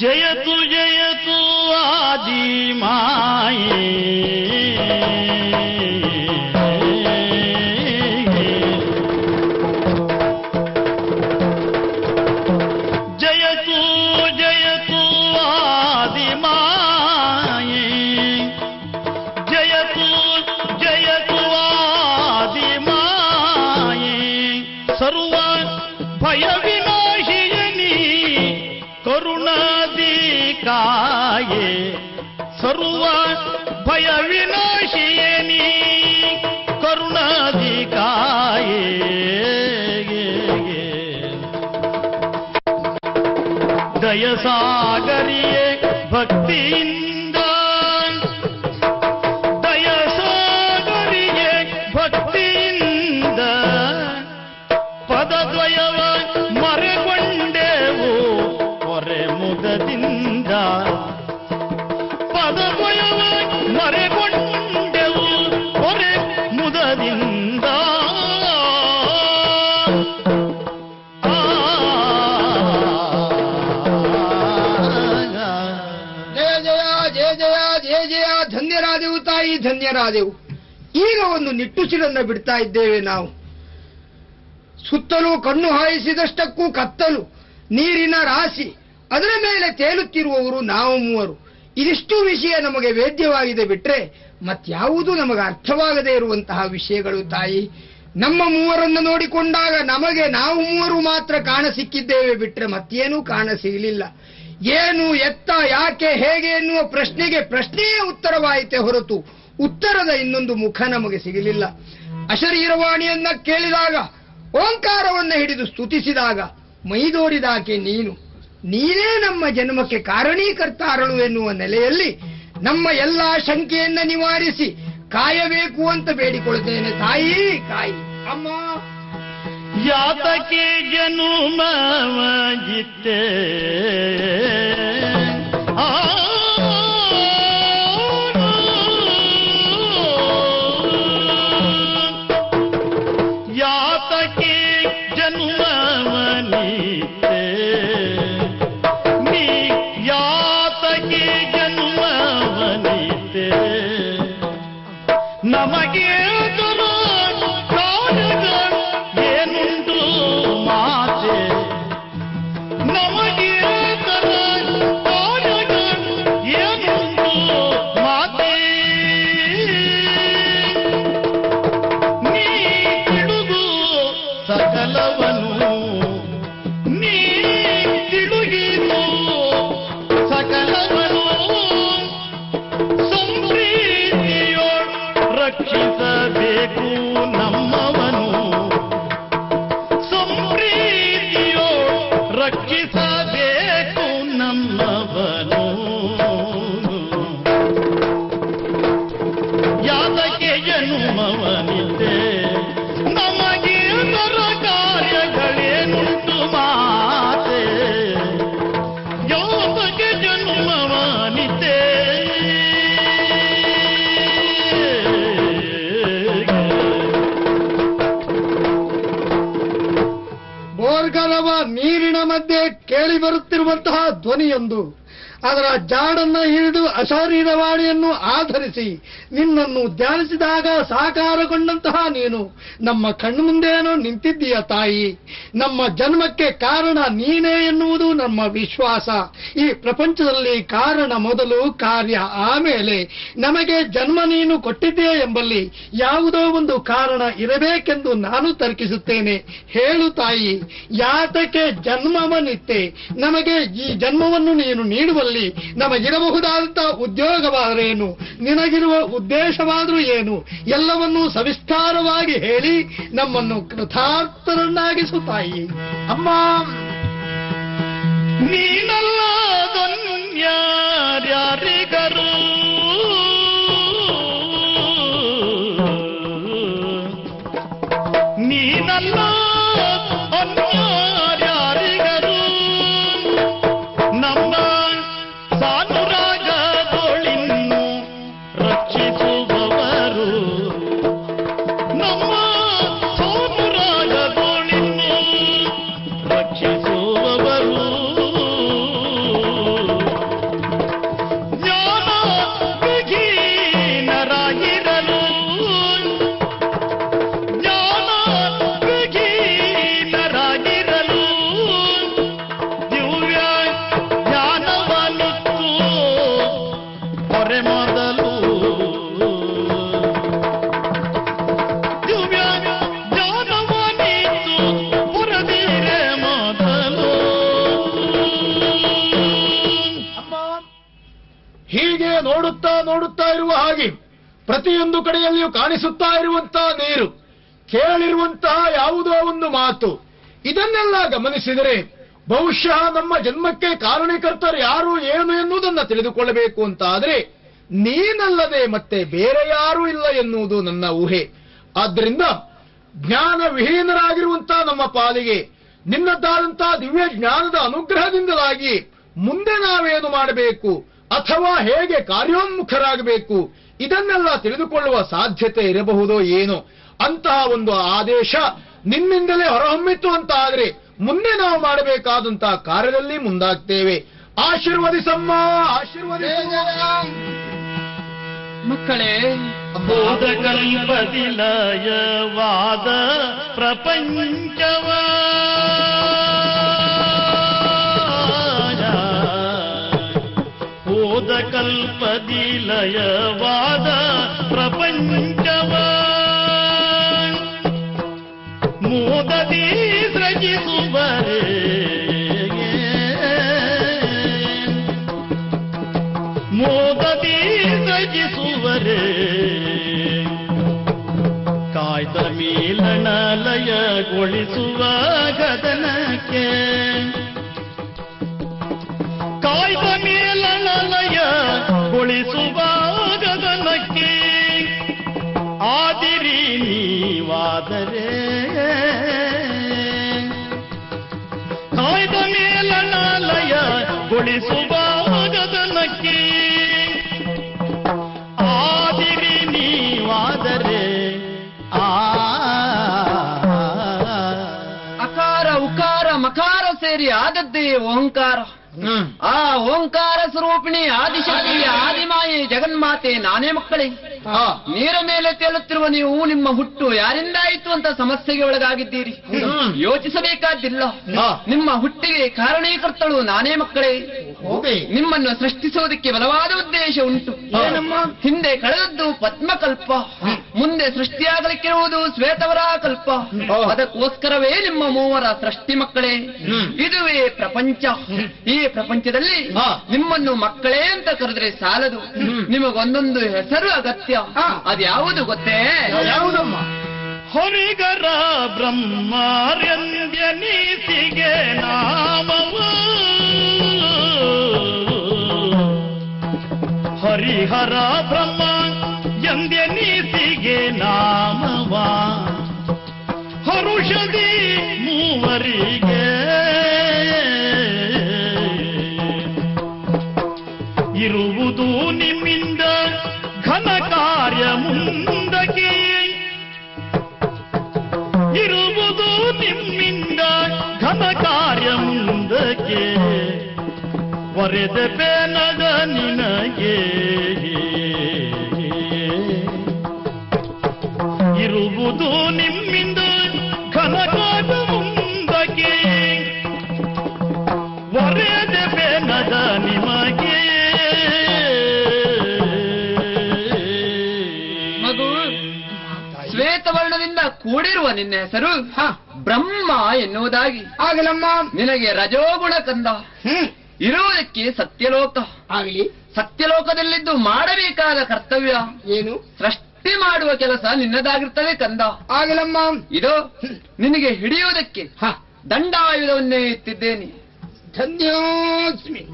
ಜಯತು ಜಯತು ಆದಿ ಮಾಯೇ ಜಯತು ಜಯತು ಆದಿ ಮಾಯೇ ಜಯತು ಜಯತು ಆದಿ ಮಾಯೇ ಸರ್ವ ಭಯ ವಿನಾಶಿಯನಿ ಕರುಣಾದಿ ಕಾಯೇ ಸರ್ವ ಭಯ ವಿನಾಶಿಯನಿ ಕರುಣಾದಿ ಕಾಯೇ ದಯಸಾಗರಿಯೇ ಭಕ್ತಿಯಿಂದ ದಯಸಾಗರಿಯೇ ಭಕ್ತಿಯಿಂದ ಪದದ್ವಯವ ಮರೆಗೊಂಡೆವು ಹೊರೆ ಮುದದಿಂದ ಪದದ್ವಯವ ಮರೆಗೊಂಡೆವು ಹೊರೆ ಮುದದಿಂದ ಜಯ ಜಯ ಜಯ ಜಯ ಜಯ ಜಯ ಧನ್ಯರಾದೆವು ತಾಯಿ ಧನ್ಯರಾದೆವು ಈಗ ಒಂದು ನಿಟ್ಟುಸಿರನ್ನ ಬಿಡ್ತಾ ಇದ್ದೇವೆ ನಾವು ಸುತ್ತಲೂ ಕಣ್ಣು ಹಾಯಿಸಿದಷ್ಟಕ್ಕೂ ಕತ್ತಲು ನೀರಿನ ರಾಶಿ ಅದರ ಮೇಲೆ ತೇಲುತ್ತಿರುವವರು ನಾವು ಮೂವರು ಇದಿಷ್ಟು ವಿಷಯ ನಮಗೆ ವೇದ್ಯವಾಗಿದೆ ಬಿಟ್ರೆ ಮತ್ಯಾವುದೂ ನಮಗೆ ಅರ್ಥವಾಗದೇ ಇರುವಂತಹ ವಿಷಯಗಳು ತಾಯಿ ನಮ್ಮ ಮೂವರನ್ನು ನೋಡಿಕೊಂಡಾಗ ನಮಗೆ ನಾವು ಮೂವರು ಮಾತ್ರ ಕಾಣ ಸಿಕ್ಕಿದ್ದೇವೆ ಬಿಟ್ರೆ ಮತ್ತೇನೂ ಕಾಣ ಸಿಗಲಿಲ್ಲ ಏನು ಎತ್ತ ಯಾಕೆ ಹೇಗೆ ಎನ್ನುವ ಪ್ರಶ್ನೆಗೆ ಪ್ರಶ್ನೆಯೇ ಉತ್ತರವಾಯಿತೆ ಹೊರತು ಉತ್ತರದ ಇನ್ನೊಂದು ಮುಖ ನಮಗೆ ಸಿಗಲಿಲ್ಲ ಅಶರೀರವಾಣಿಯನ್ನ ಕೇಳಿದಾಗ ಓಂಕಾರವನ್ನ ಹಿಡಿದು ಸ್ತುತಿಸಿದಾಗ ಮೈದೋರಿದಾಕೆ ನೀನು ನೀನೇ ನಮ್ಮ ಜನ್ಮಕ್ಕೆ ಕಾರಣೀಕರ್ತಾರಳು ಎನ್ನುವ ನೆಲೆಯಲ್ಲಿ ನಮ್ಮ ಎಲ್ಲಾ ಶಂಕೆಯನ್ನ ನಿವಾರಿಸಿ ಕಾಯಬೇಕು ಅಂತ ಬೇಡಿಕೊಳ್ತೇನೆ ತಾಯಿ ಕಾಯಿ ಅಮ್ಮ ಯಾತಕ್ಕೆ ಜನುಮವಾಗಿತ್ತೆ ಆ ಯಾತಕ್ಕೆ ಜನುಮವನಿತ್ತೆ ನೀ ಯಾತಕ್ಕೆ ಜನುಮವನಿತ್ತೆ ನಮಗೆ ಎದುರು ಕಾರ್ಯಗಳು ಏನುಂಟು ಮಾತೆ ನಮಗೆ ಎದುರು ಕಾರ್ಯಗಳು ಏನುಂಟು ಮಾತೆ ನೀ ತಿಳುಗು ಸಕಲವನು ನೀ ತಿಳುಗಿದು ಸಕಲವನು ಸಂಪ್ರೀತಿಯೋ ರಕ್ಷಿಸಬೇಕು ನಮ್ಮವನು ಸಂಪ್ರೀತಿಯೋ ರಕ್ಷಿಸಬೇಕು ನಮ್ಮವನು ಯಾತಕ್ಕೆ ಜನುಮವನಿದೆ ನಮಗೆ ಅದರ ಕಾರ್ಯಗಳೇನುಂಟು ಮಾತೆ ಯಾತಕ್ಕೆ ಜನುಮವನಿದೆ ಬೋರ್ಗರವ ನೀರಿನ ಮಧ್ಯೆ ಕೇಳಿ ಬರುತ್ತಿರುವಂತಹ ಧ್ವನಿಯೊಂದು ಅದರ ಜಾಡನ್ನ ಹಿಡಿದು ಅಶರೀರವಾಣಿಯನ್ನು ಆಧರಿಸಿ ನಿನ್ನನ್ನು ಧ್ಯಾನಿಸಿದಾಗ ಸಾಕಾರಗೊಂಡಂತಹ ನೀನು ನಮ್ಮ ಕಣ್ಣು ಮುಂದೇನೋ ನಿಂತಿದ್ದೀಯ ತಾಯಿ ನಮ್ಮ ಜನ್ಮಕ್ಕೆ ಕಾರಣ ನೀನೇ ಎನ್ನುವುದು ನಮ್ಮ ವಿಶ್ವಾಸ ಈ ಪ್ರಪಂಚದಲ್ಲಿ ಕಾರಣ ಮೊದಲು ಕಾರ್ಯ ಆಮೇಲೆ ನಮಗೆ ಜನ್ಮ ನೀನು ಕೊಟ್ಟಿದ್ದೀಯ ಎಂಬಲ್ಲಿ ಯಾವುದೋ ಒಂದು ಕಾರಣ ಇರಬೇಕೆಂದು ನಾನು ತರ್ಕಿಸುತ್ತೇನೆ ಹೇಳು ತಾಯಿ ಯಾತಕ್ಕೆ ಜನ್ಮವನ್ನಿತ್ತೆ ನಮಗೆ ಈ ಜನ್ಮವನ್ನು ನೀನು ನೀಡುವಲ್ಲಿ ನಮಗಿರಬಹುದಾದಂತಹ ಉದ್ಯೋಗವಾದರೇನು ನಿನಗಿರುವ ಉದ್ದೇಶವಾದರೂ ಏನು ಎಲ್ಲವನ್ನೂ ಸವಿಸ್ತಾರವಾಗಿ ಹೇಳಿ ನಮ್ಮನ್ನು ಕೃತಾರ್ಥರನ್ನಾಗಿಸು ತಾಯಿ ಅಮ್ಮ ನೀನಲ್ಲದನ್ಯಾರ್ಯಾರಿಗರು ನೀನಲ್ಲ ಅನ್ಯಾರ್ಯಾರಿಗರು ನಮ್ಮ ಸಾನುರಾಗದೊಳಿನ್ನು ರಕ್ಷಿಸುವವರು ನಮ್ಮ ಸಾನುರಾಗದೊಳಿನ್ನು ರಕ್ಷಿಸುವವರು ಪ್ರತಿಯೊಂದು ಕಡೆಯಲ್ಲಿಯೂ ಕಾಣಿಸುತ್ತಾ ಇರುವಂತಹ ನೀರು ಕೇಳಿರುವಂತಹ ಯಾವುದೋ ಒಂದು ಮಾತು ಇದನ್ನೆಲ್ಲ ಗಮನಿಸಿದರೆ ಬಹುಶಃ ನಮ್ಮ ಜನ್ಮಕ್ಕೆ ಕಾರಣೀಕರ್ತರು ಯಾರು ಏನು ಎನ್ನುವುದನ್ನು ತಿಳಿದುಕೊಳ್ಳಬೇಕು ಅಂತ ಆದರೆ ನೀನಲ್ಲದೆ ಮತ್ತೆ ಬೇರೆ ಯಾರೂ ಇಲ್ಲ ಎನ್ನುವುದು ನನ್ನ ಊಹೆ ಆದ್ದರಿಂದ ಜ್ಞಾನ ವಿಹೀನರಾಗಿರುವಂತಹ ನಮ್ಮ ಪಾಲಿಗೆ ನಿನ್ನದ್ದಾದಂತಹ ದಿವ್ಯ ಜ್ಞಾನದ ಅನುಗ್ರಹದಿಂದಲಾಗಿ ಮುಂದೆ ನಾವೇನು ಮಾಡಬೇಕು ಅಥವಾ ಹೇಗೆ ಕಾರ್ಯೋನ್ಮುಖರಾಗಬೇಕು ಇದನ್ನೆಲ್ಲ ತಿಳಿದುಕೊಳ್ಳುವ ಸಾಧ್ಯತೆ ಇರಬಹುದೋ ಏನೋ ಅಂತಹ ಒಂದು ಆದೇಶ ನಿನ್ನಿಂದಲೇ ಹೊರಹೊಮ್ಮಿತ್ತು ಅಂತ ಆದ್ರೆ ಮುಂದೆ ನಾವು ಮಾಡಬೇಕಾದಂತಹ ಕಾರ್ಯದಲ್ಲಿ ಮುಂದಾಗ್ತೇವೆ ಆಶೀರ್ವದಿಸಮ್ಮ ಆಶೀರ್ವದಿಸಮ್ಮ ಮಕ್ಕಳೇ ಬೋಧಕಲ್ಪದಿಲಯವಾದ ಪ್ರಪಂಚವ ಬೋಧಕಲ್ಪದಿಲಯವಾದ ಪ್ರಪಂಚವ ಮೋದದಿ ಸೃಜಿಸುವರೇ ಮೋದದಿ ಸೃಜಿಸುವರೇ ಕಾಯ್ದ ಮೀಲನ ಲಯಗೊಳಿಸುವ ಗಗನಕ್ಕೆ ಕಾಯ್ದ ಮೇಲನ ಲಯಗೊಳಿಸುವ ಗಗನಕ್ಕೆ ಆದಿರಿ ನೀವಾದರೆ ಕಾಯ್ದ ಮೇಲನ ಲಯಗೊಳಿಸುವ ಗಗನಕ್ಕೆ ಆದಿರಿ ನೀವಾದರೆ ಆ ಅಕಾರ ಉಕಾರ ಮಕಾರ ಸೇರಿ ಆದದ್ದೇ ಓಂಕಾರ ಹ್ಮ್ ಆ ಓಂಕಾರ ಸ್ವರೂಪಿಣಿ ಆದಿಶಕ್ತಿ ಆದಿಮಾಯೆ ಜಗನ್ಮಾತೆ ನಾನೇ ಮಕ್ಕಳೇ ಆ, ನೀರ ಮೇಲೆ ತೇಲುತ್ತಿರುವ ನೀವು ನಿಮ್ಮ ಹುಟ್ಟು ಯಾರಿಂದಾಯಿತು ಅಂತ ಸಮಸ್ಯೆಗೆ ಒಳಗಾಗಿದ್ದೀರಿ ಹ್ಮ್. ಯೋಚಿಸಬೇಕಾದ್ದಿಲ್ಲ ಆ. ನಿಮ್ಮ ಹುಟ್ಟಿಗೆ ಕಾರಣೀಕರ್ತಳು ನಾನೇ ಮಕ್ಕಳೇ ಹೋಗಿ ನಿಮ್ಮನ್ನು ಸೃಷ್ಟಿಸುವುದಕ್ಕೆ ಬಲವಾದ ಉದ್ದೇಶ ಉಂಟು ಏನಮ್ಮ? ಹಿಂದೆ ಕಳೆದದ್ದು ಪದ್ಮಕಲ್ಪ ಮುಂದೆ ಸೃಷ್ಟಿಯಾಗಲಿಕ್ಕಿರುವುದು ಶ್ವೇತವರ ಕಲ್ಪ ಓ. ಅದಕ್ಕೋಸ್ಕರವೇ ನಿಮ್ಮ ಮೂವರ ಸೃಷ್ಟಿ ಮಕ್ಕಳೇ ಹ್ಮ್. ಇದುವೇ ಪ್ರಪಂಚ ಈ ಪ್ರಪಂಚದಲ್ಲಿ ಹಾ. ನಿಮ್ಮನ್ನು ಮಕ್ಕಳೇ ಅಂತ ಕರೆದ್ರೆ ಸಾಲದು ಹ್ಮ್. ನಿಮಗೊಂದೊಂದು ಹೆಸರು ಅಗತ್ಯ ಹಾ. ಅದ್ಯಾವುದು ಗೊತ್ತೇ ಯಾವುದಮ್ಮ ಹೊರಿಗರ ಬ್ರಹ್ಮಾರ್ಯನ್ಯನೀಸಿಗೆ ನಾಮವ ಹರಿಹರ ಬ್ರಹ್ಮ ಎಂದ್ಯನೀಸಿಗೆ ನಾಮವ ಹರುಷದಿ ಮೂವರಿಗೆ ಇರುವುದು ನಿಮ್ಮಿಂದ ಘನ ಕಾರ್ಯ ಮುಂದಕ್ಕೆ ಇರುವುದು ನಿಮ್ಮಿಂದ ಘನ ಕಾರ್ಯ ಮುಂದಕ್ಕೆ ವರೆದ ಬೇನದ ನಿನಗೆ ಇರುವುದು ನಿಮ್ಮಿಂದ ಘನ ಕಾರ್ಯ ಮುಂದಕ್ಕೆ ವರೆದ ಬೇನದ ನಿಮಗೆ ಮಗು ಶ್ವೇತವರ್ಣದಿಂದ ಕೂಡಿರುವ ನಿನ್ನ ಹೆಸರು ಹ ಬ್ರಹ್ಮ ಎನ್ನುವುದಾಗಿ ಆಗಲಮ್ಮ ನಿನಗೆ ರಜೋಗುಣ ಕಂದ ಹ್ಮ್ ಇರುವುದಕ್ಕೆ ಸತ್ಯಲೋಕ ಆಗಲಿ ಸತ್ಯಲೋಕದಲ್ಲಿದ್ದು ಮಾಡಬೇಕಾದ ಕರ್ತವ್ಯ ಏನು ಸೃಷ್ಟಿ ಮಾಡುವ ಕೆಲಸ ನಿನ್ನದಾಗಿರ್ತದೆ ಕಂದ ಆಗಲಮ್ಮ ಇದು ನಿನಗೆ ಹಿಡಿಯುವುದಕ್ಕೆ ಹ ದಂಡಾಯುಧವನ್ನೇ ಇತ್ತಿದ್ದೇನೆ ಧನ್ಯೋಸ್ಮಿ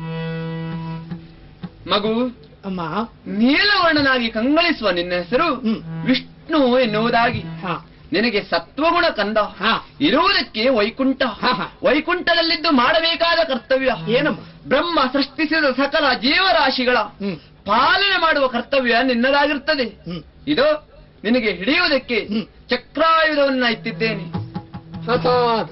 ಮಗು ಅಮ್ಮ ನೀಲವರ್ಣನಾಗಿ ಕಂಗಳಿಸುವ ನಿನ್ನ ಹೆಸರು ಹ್ಮ್. ವಿಷ್ಣು ಎನ್ನುವುದಾಗಿ ಹ ನಿನಗೆ ಸತ್ವಗುಣ ಕಂದ ಹ ಇರುವುದಕ್ಕೆ ವೈಕುಂಠ ಹ, ಹ. ವೈಕುಂಠದಲ್ಲಿದ್ದು ಮಾಡಬೇಕಾದ ಕರ್ತವ್ಯ ಏನಮ್ಮ ಬ್ರಹ್ಮ ಸೃಷ್ಟಿಸಿದ ಸಕಲ ಜೀವರಾಶಿಗಳ ಹ್ಮ್ ಪಾಲನೆ ಮಾಡುವ ಕರ್ತವ್ಯ ನಿನ್ನದಾಗಿರ್ತದೆ ಹ್ಮ್ ಇದು ನಿನಗೆ ಹಿಡಿಯುವುದಕ್ಕೆ ಹ್ಮ್. ಚಕ್ರಾಯುಧವನ್ನ ಇಟ್ಟಿದ್ದೇನೆ ಹತಾದ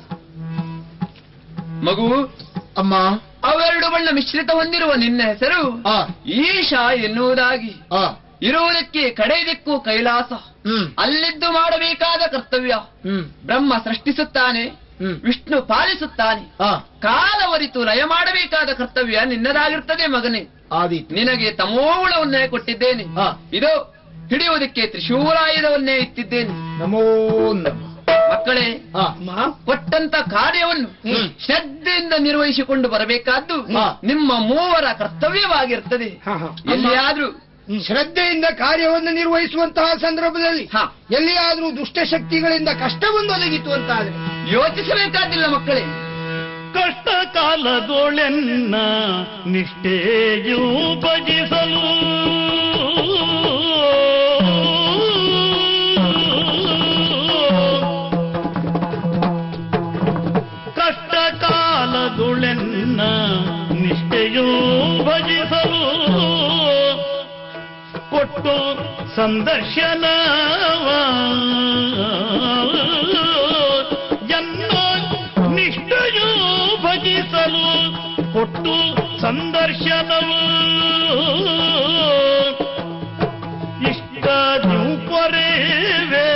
ಮಗು ಅಮ್ಮ ಅವೆರಡು ಬಣ್ಣ ಮಿಶ್ರಿತ ಹೊಂದಿರುವ ನಿನ್ನ ಹೆಸರು ಆ ಈಶ ಎನ್ನುವುದಾಗಿ ಆ ಇರುವುದಕ್ಕೆ ಕಡೆ ದಿಕ್ಕು ಕೈಲಾಸ ಹ್ಮ್ ಅಲ್ಲಿದ್ದು ಮಾಡಬೇಕಾದ ಕರ್ತವ್ಯ ಹ್ಮ್ ಬ್ರಹ್ಮ ಸೃಷ್ಟಿಸುತ್ತಾನೆ ಹ್ಮ್ ವಿಷ್ಣು ಪಾಲಿಸುತ್ತಾನೆ ಆ ಕಾಲವರಿತು ಲಯ ಮಾಡಬೇಕಾದ ಕರ್ತವ್ಯ ನಿನ್ನದಾಗಿರ್ತದೆ ಮಗನೇ ಆದೀತು ನಿನಗೆ ತಮೋಗುಣವನ್ನೇ ಕೊಟ್ಟಿದ್ದೇನೆ ಹಾ. ಇದು ಹಿಡಿಯುವುದಕ್ಕೆ ತ್ರಿಶೂಲಾಯುಧವನ್ನೇ ಇತ್ತಿದ್ದೇನೆ ನಮೋ ನಮ ಮಕ್ಕಳೇ ಆ ಅಮ್ಮ ಕೊಟ್ಟಂತ ಕಾರ್ಯವನ್ನು ಹ್ಮ್. ಶ್ರದ್ಧೆಯಿಂದ ನಿರ್ವಹಿಸಿಕೊಂಡು ಬರಬೇಕಾದ್ದು ಹಾ. ನಿಮ್ಮ ಮೂವರ ಕರ್ತವ್ಯವಾಗಿರ್ತದೆ ಹ ಹ ಎಲ್ಲಿಯಾದ್ರೂ ಶ್ರದ್ಧೆಯಿಂದ ಕಾರ್ಯವನ್ನು ನಿರ್ವಹಿಸುವಂತಹ ಸಂದರ್ಭದಲ್ಲಿ ಹಾ. ಎಲ್ಲಿಯಾದ್ರೂ ದುಷ್ಟಶಕ್ತಿಗಳಿಂದ ಕಷ್ಟ ಬಂದು ಒದಗಿತು ಅಂತಾದ್ರೆ ಯೋಚಿಸಬೇಕಾದಿಲ್ಲ ಮಕ್ಕಳೇ ಕಷ್ಟ ಕಾಲದೊಳೆನ್ನ ನಿಷ್ಠೆಯೂ ಭಜಿಸಲು ಕಷ್ಟ ಕಾಲದೊಳೆನ್ನ ನಿಷ್ಠೆಯೂ ಭಜಿಸಲು ಕೊಟ್ಟು ಸಂದರ್ಶನವ ಎನ್ನ ನಿಷ್ಠೆಯೂ ಭಜಿಸಲು ಕೊಟ್ಟು ಸಂದರ್ಶನವು ಇಷ್ಟಾದಿ ಪೊರೆವೆ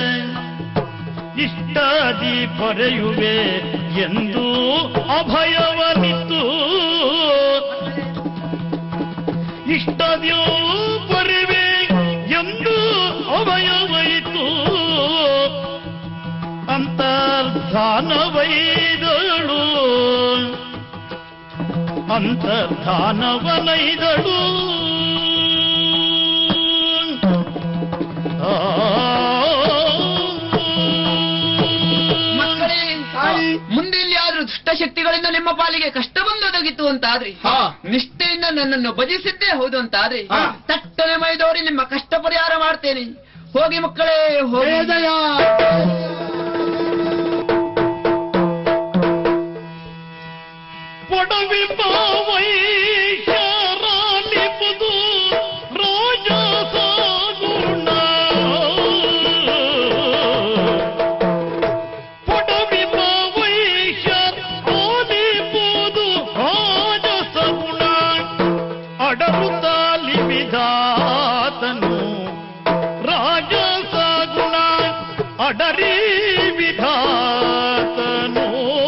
ಇಷ್ಟಾದಿ ಪೊರೆಯುವೆ ಎಂದು ಅಭಯವನಿತ್ತು ಇಷ್ಟದ್ಯೋ ಬರುವೆ ಎಂದು ಅವಯವಯಿತು ಅಂತರ್ಧಾನವೈದಳು ಅಂತರ್ಧಾನವನೈದಳು ಮಕ್ಕಳೇ ತಾಯಿ. ಮುಂದೆ ಎಲ್ಲಿಯಾದ್ರೂ ದುಷ್ಟಶಕ್ತಿಗಳಿಂದ ನಿಮ್ಮ ಪಾಲಿಗೆ ಕಷ್ಟ ಬಂದೊದಗಿತ್ತು ಅಂತಾದ್ರೆ ಹಾ. ನಿಷ್ಠೆಯಿಂದ ನನ್ನನ್ನು ಭಜಿಸಿದ್ದೇ ಹೌದು ಅಂತಾದ್ರೆ ಹಾ. ತಟ್ಟನೆ ಮೈದೋರಿ ನಿಮ್ಮ ಕಷ್ಟ ಪರಿಹಾರ ಮಾಡ್ತೇನೆ ಹೋಗಿ ಮಕ್ಕಳೇ ಹೋಗಿ ವೇದಯ ಪೊಡವಿ ಪಾವೈಶರಾಲಿಪುದು ರಾಜ ಸಾಗುಣ ಪೊಡವಿ ಪಾವೈಶರಾಲಿಪುದು ರಾಜ ಸಗುಣ ಅಡರುತ್ತಾಲಿ ವಿಧಾತನು ರಾಜ ಸಗುಣ ಅಡರಿ ವಿಧಾತನು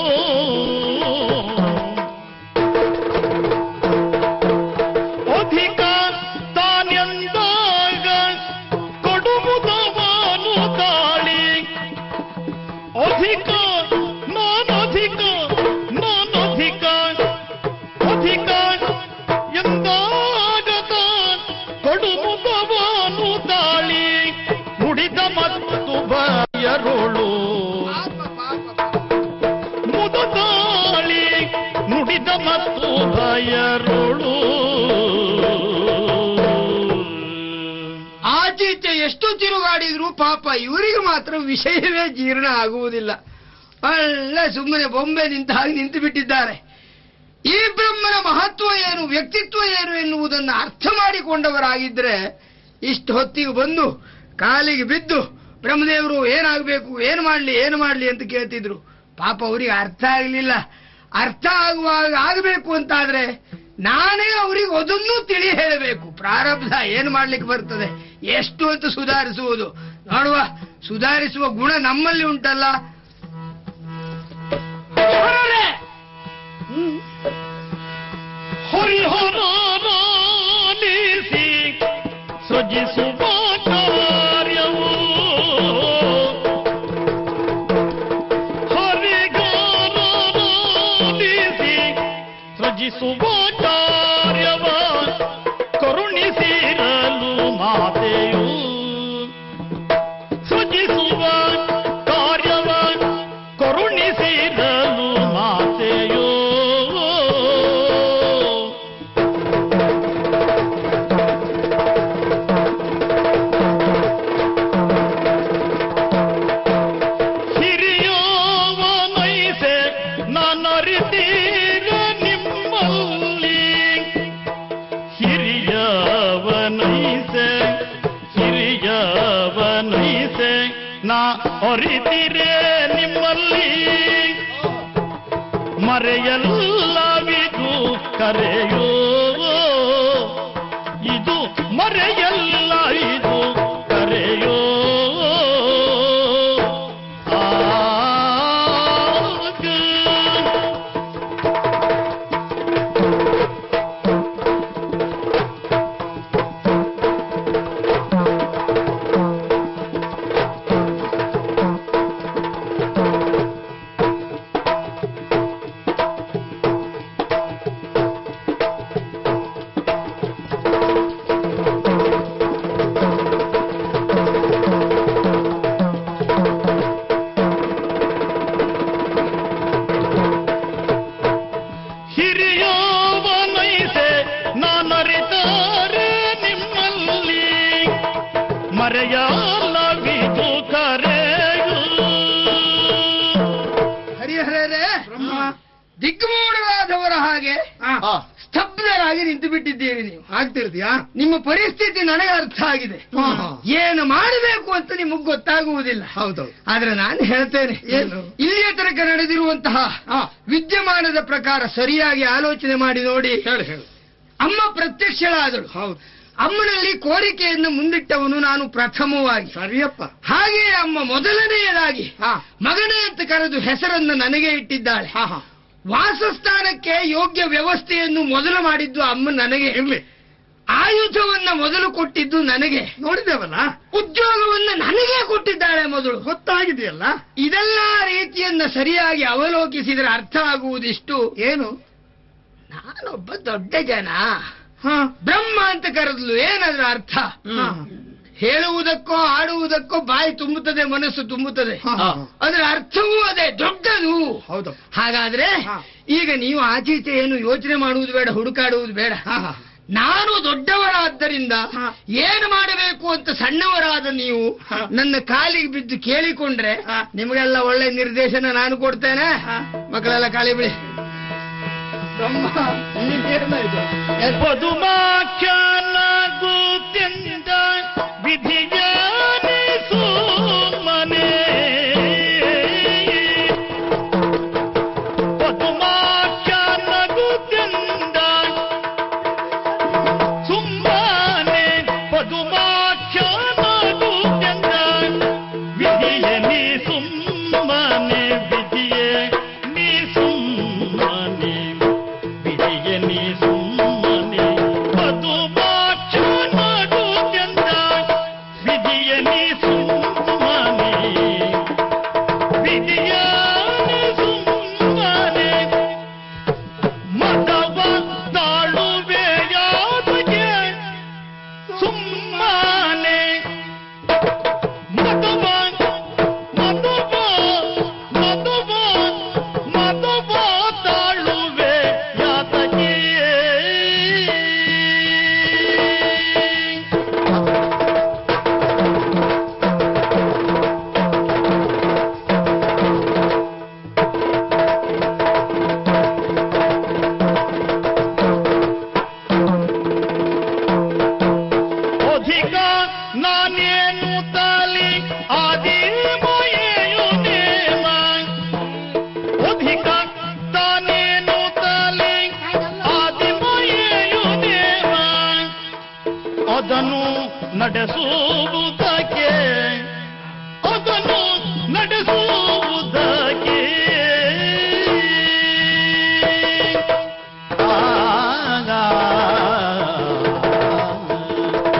ಅಧಿಕ ತಾನೆಂದಾಗ ಕೊಡುವುದವನು ತಾಳಿ ಅಧಿಕ ನಾನಧಿಕ ನಾನಧಿಕ ಅಧಿಕ ಎಂದಾಗ ಕೊಡುವುದವನು ತಾಳಿ ನುಡಿದ ಮತ್ತು ಬಯರುಳು ಮುದತಾಳಿ ನುಡಿದ ಮತ್ತು ಭಯರುಳು ಆಚೀಚೆ ಎಷ್ಟು ತಿರುಗಾಡಿದ್ರು ಪಾಪ ಇವರಿಗೆ ಮಾತ್ರ ವಿಷಯವೇ ಜೀರ್ಣ ಆಗುವುದಿಲ್ಲ ಒಳ್ಳೆ ಸುಮ್ಮನೆ ಬೊಂಬೆ ನಿಂತ ಹಾಗೆ ನಿಂತು ಬಿಟ್ಟಿದ್ದಾರೆ ಈ ಬ್ರಹ್ಮನ ಮಹತ್ವ ಏನು ವ್ಯಕ್ತಿತ್ವ ಏನು ಎನ್ನುವುದನ್ನು ಅರ್ಥ ಮಾಡಿಕೊಂಡವರಾಗಿದ್ರೆ ಇಷ್ಟು ಹೊತ್ತಿಗೆ ಬಂದು ಕಾಲಿಗೆ ಬಿದ್ದು ಬ್ರಹ್ಮದೇವರು ಏನಾಗಬೇಕು ಏನು ಮಾಡಲಿ ಏನು ಮಾಡಲಿ ಅಂತ ಕೇಳ್ತಿದ್ರು ಪಾಪ ಅವರಿಗೆ ಅರ್ಥ ಆಗಲಿಲ್ಲ ಅರ್ಥ ಆಗುವಾಗ ಆಗಬೇಕು ಅಂತಾದ್ರೆ ನಾನೇ ಅವರಿಗೆ ಅದನ್ನೂ ತಿಳಿ ಹೇಳಬೇಕು ಪ್ರಾರಬ್ಧ ಏನು ಮಾಡ್ಲಿಕ್ಕೆ ಬರ್ತದೆ ಎಷ್ಟು ಅಂತ ಸುಧಾರಿಸುವುದು ನೋಡುವ ಸುಧಾರಿಸುವ ಗುಣ ನಮ್ಮಲ್ಲಿ ಉಂಟಲ್ಲ ಹೊರಡೆ! ಹರಿಹರಾಲಿಸಿ ಸೃಜಿಸುವ ಕಾರ್ಯವು ಹರಿಗಾಲಿಸಿ ಸೃಜಿಸುವ ಕಾರ್ಯವ ಕರುಣಿಸಿರಲು ಮಾತೆಯು ಸೃಜಿಸುವ ಕಾರ್ಯವ ಕರುಣಿಸಿರಲು ಮಾತೆಯೋ ಹಿರಿಯವನೈಸೆ ನಾನರಿತೀರ ನಿಮ್ಮಲ್ಲಿ ಹಿರಿಯವನೈಸೆ ಹಿರಿಯವನೈಸೆ ನಾ ಅರಿತಿರೆ ನಿಮ್ಮಲ್ಲಿ ಮರೆಯಲ್ಲವಿದು ಕರೆಯೋ ಇದು ಮರೆಯಲ್ಲ ಇದು ಕರೆಯೋ ಆಗ ಮರೆಯಲ್ಲವಿದು ಕರೆಯು ಹರಿಹರರೇ ದಿಗ್ಮೂಢರಾದವರ ಹಾಗೆ ಆ, ಸ್ತಬ್ಧರಾಗಿ ನಿಂತು ಬಿಟ್ಟಿದ್ದೀರಿ ನೀವು ಆಗ್ತಿರ್ತೀಯಾ ನಿಮ್ಮ ಪರಿಸ್ಥಿತಿ ನನಗೆ ಅರ್ಥ ಆಗಿದೆ ಹಾ, ಹಾ. ಏನು ಮಾಡಬೇಕು ಅಂತ ನಿಮಗೆ ಗೊತ್ತಾಗುವುದಿಲ್ಲ ಹೌದೌದು ಆದ್ರೆ ನಾನು ಹೇಳ್ತೇನೆ ಏನು? ಇಲ್ಲಿಯ ತನಕ ನಡೆದಿರುವಂತಹ ಆ, ವಿದ್ಯಮಾನದ ಪ್ರಕಾರ ಸರಿಯಾಗಿ ಆಲೋಚನೆ ಮಾಡಿ ನೋಡಿ ಹೇಳು ಹೇಳು ಅಮ್ಮ ಪ್ರತ್ಯಕ್ಷಳಾದಳು ಹೌದು ಅಮ್ಮನಲ್ಲಿ ಕೋರಿಕೆಯನ್ನು ಮುಂದಿಟ್ಟವನು ನಾನು ಪ್ರಥಮವಾಗಿ ಸರಿಯಪ್ಪ ಹಾಗೆಯೇ ಅಮ್ಮ ಮೊದಲನೆಯದಾಗಿ ಹಾ ಮಗನೇ ಅಂತ ಕರೆದು ಹೆಸರನ್ನು ನನಗೆ ಇಟ್ಟಿದ್ದಾಳೆ ಹಾ ಹಾ ವಾಸಸ್ಥಾನಕ್ಕೆ ಯೋಗ್ಯ ವ್ಯವಸ್ಥೆಯನ್ನು ಮೊದಲು ಮಾಡಿದ್ದು ಅಮ್ಮ ನನಗೆ ಇರ್ಲಿ ಆಯುಧವನ್ನ ಮೊದಲು ಕೊಟ್ಟಿದ್ದು ನನಗೆ ನೋಡಿದ್ದೇವಲ್ಲ ಉದ್ಯೋಗವನ್ನ ನನಗೆ ಕೊಟ್ಟಿದ್ದಾಳೆ ಮೊದಲು ಗೊತ್ತಾಗಿದೆಯಲ್ಲ ಇದೆಲ್ಲ ರೀತಿಯನ್ನ ಸರಿಯಾಗಿ ಅವಲೋಕಿಸಿದರೆ ಅರ್ಥ ಆಗುವುದಿಷ್ಟು ಏನು ನಾನೊಬ್ಬ ದೊಡ್ಡ ಜನ ಹಾ ಬ್ರಹ್ಮ ಅಂತ ಕರೆದ್ಲು ಏನದ್ರ ಅರ್ಥ ಹಾ, ಹೇಳುವುದಕ್ಕೋ ಆಡುವುದಕ್ಕೋ ಬಾಯಿ ತುಂಬುತ್ತದೆ ಮನಸ್ಸು ತುಂಬುತ್ತದೆ ಹಾ, ಹಾ. ಅದರ ಅರ್ಥವೂ ಅದೇ ದೊಡ್ಡದು ಹೌದು ಹಾಗಾದ್ರೆ ಹಾ. ಈಗ ನೀವು ಆಚೀಚೆ ಏನು ಯೋಚನೆ ಮಾಡುವುದು ಬೇಡ ಹುಡುಕಾಡುವುದು ಬೇಡ ಹಾ, ಹಾ. ನಾನು ದೊಡ್ಡವರಾದ್ದರಿಂದ ಹಾ. ಏನು ಮಾಡಬೇಕು ಅಂತ ಸಣ್ಣವರಾದ ನೀವು ಹಾ. ನನ್ನ ಕಾಲಿಗೆ ಬಿದ್ದು ಕೇಳಿಕೊಂಡ್ರೆ ಹಾ. ನಿಮಗೆಲ್ಲ ಒಳ್ಳೆ ನಿರ್ದೇಶನ ನಾನು ಕೊಡ್ತೇನೆ ಹಾ. ಮಕ್ಕಳೆಲ್ಲ ಕಾಲಿ ಬಿಡಿ ಬ್ರಹ್ಮ ನಿನಗೇನಾಯ್ತು? ಪದುಮಾಖ್ಯಾನ ಗೊತ್ತಿಂದ ವಿಧಿಯಾನಿಸು ಮನೆ ಪದುಮಾಖ್ಯಾನ ಗೊತ್ತಿಂದ ಸುಮ್ಮನೆ ಪದುಮಾಖ್ಯಾನ ಗೊತ್ತಿಂದ ವಿಧಿಯ ನೀ ಸುಮ್ಮನೆ ವಿಧಿಯ ನೀ ಸುಮ್ಮನೆ ವಿಧಿಯ ನೀ ಸುಮ್ಮನೆ ಪದುಮಾಖ್ಯಾನ ಗೊತ್ತಿಂದ ವಿಧಿಯ ನೀ ಸುಮ್ಮನೆ ವಿಧಿಯ ನೀ ಸುಮ್ಮನೆ ಮದವ ತಾಳುವೆಯಾದಗೆ ಸುಮ್ಮನೆ ಮದವ ಮದವ ಮದವ ಮದವ ತಾಳುವೆ ಯಾತಗೆ ಅಧಿಕ ನಾನೇನು ತಾಲಿ ಆದಿ ಮಾಯೆಯು ನೇಮ ಅಧಿಕ ತಾನೇನು ತಾಲಿ ಆದಿ ಮಾಯೆಯು ನೇಮ ಅದನ್ನು ನಡೆಸುವುದಕ್ಕೆ ಅದನ್ನು ನಡೆಸುವುದಕ್ಕೆ ಆಗ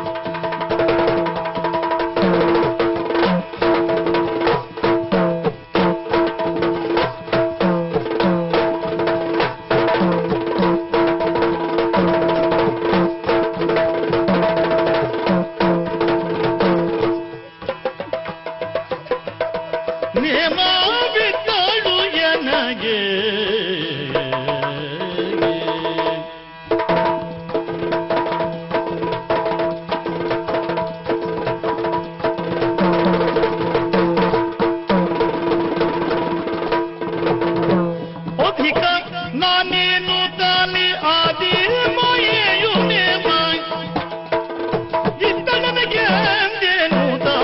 ನೇಮ ಬಿದ್ದಳು ಎನಗೆ ಅಧಿಕ ನಾನೇನು ತಾಲಿ ಆದಿ ಮಾಯೆಯು ನೇಮ ಇದ್ದ ನನಗೆ ಅಂದೇನು ತಾ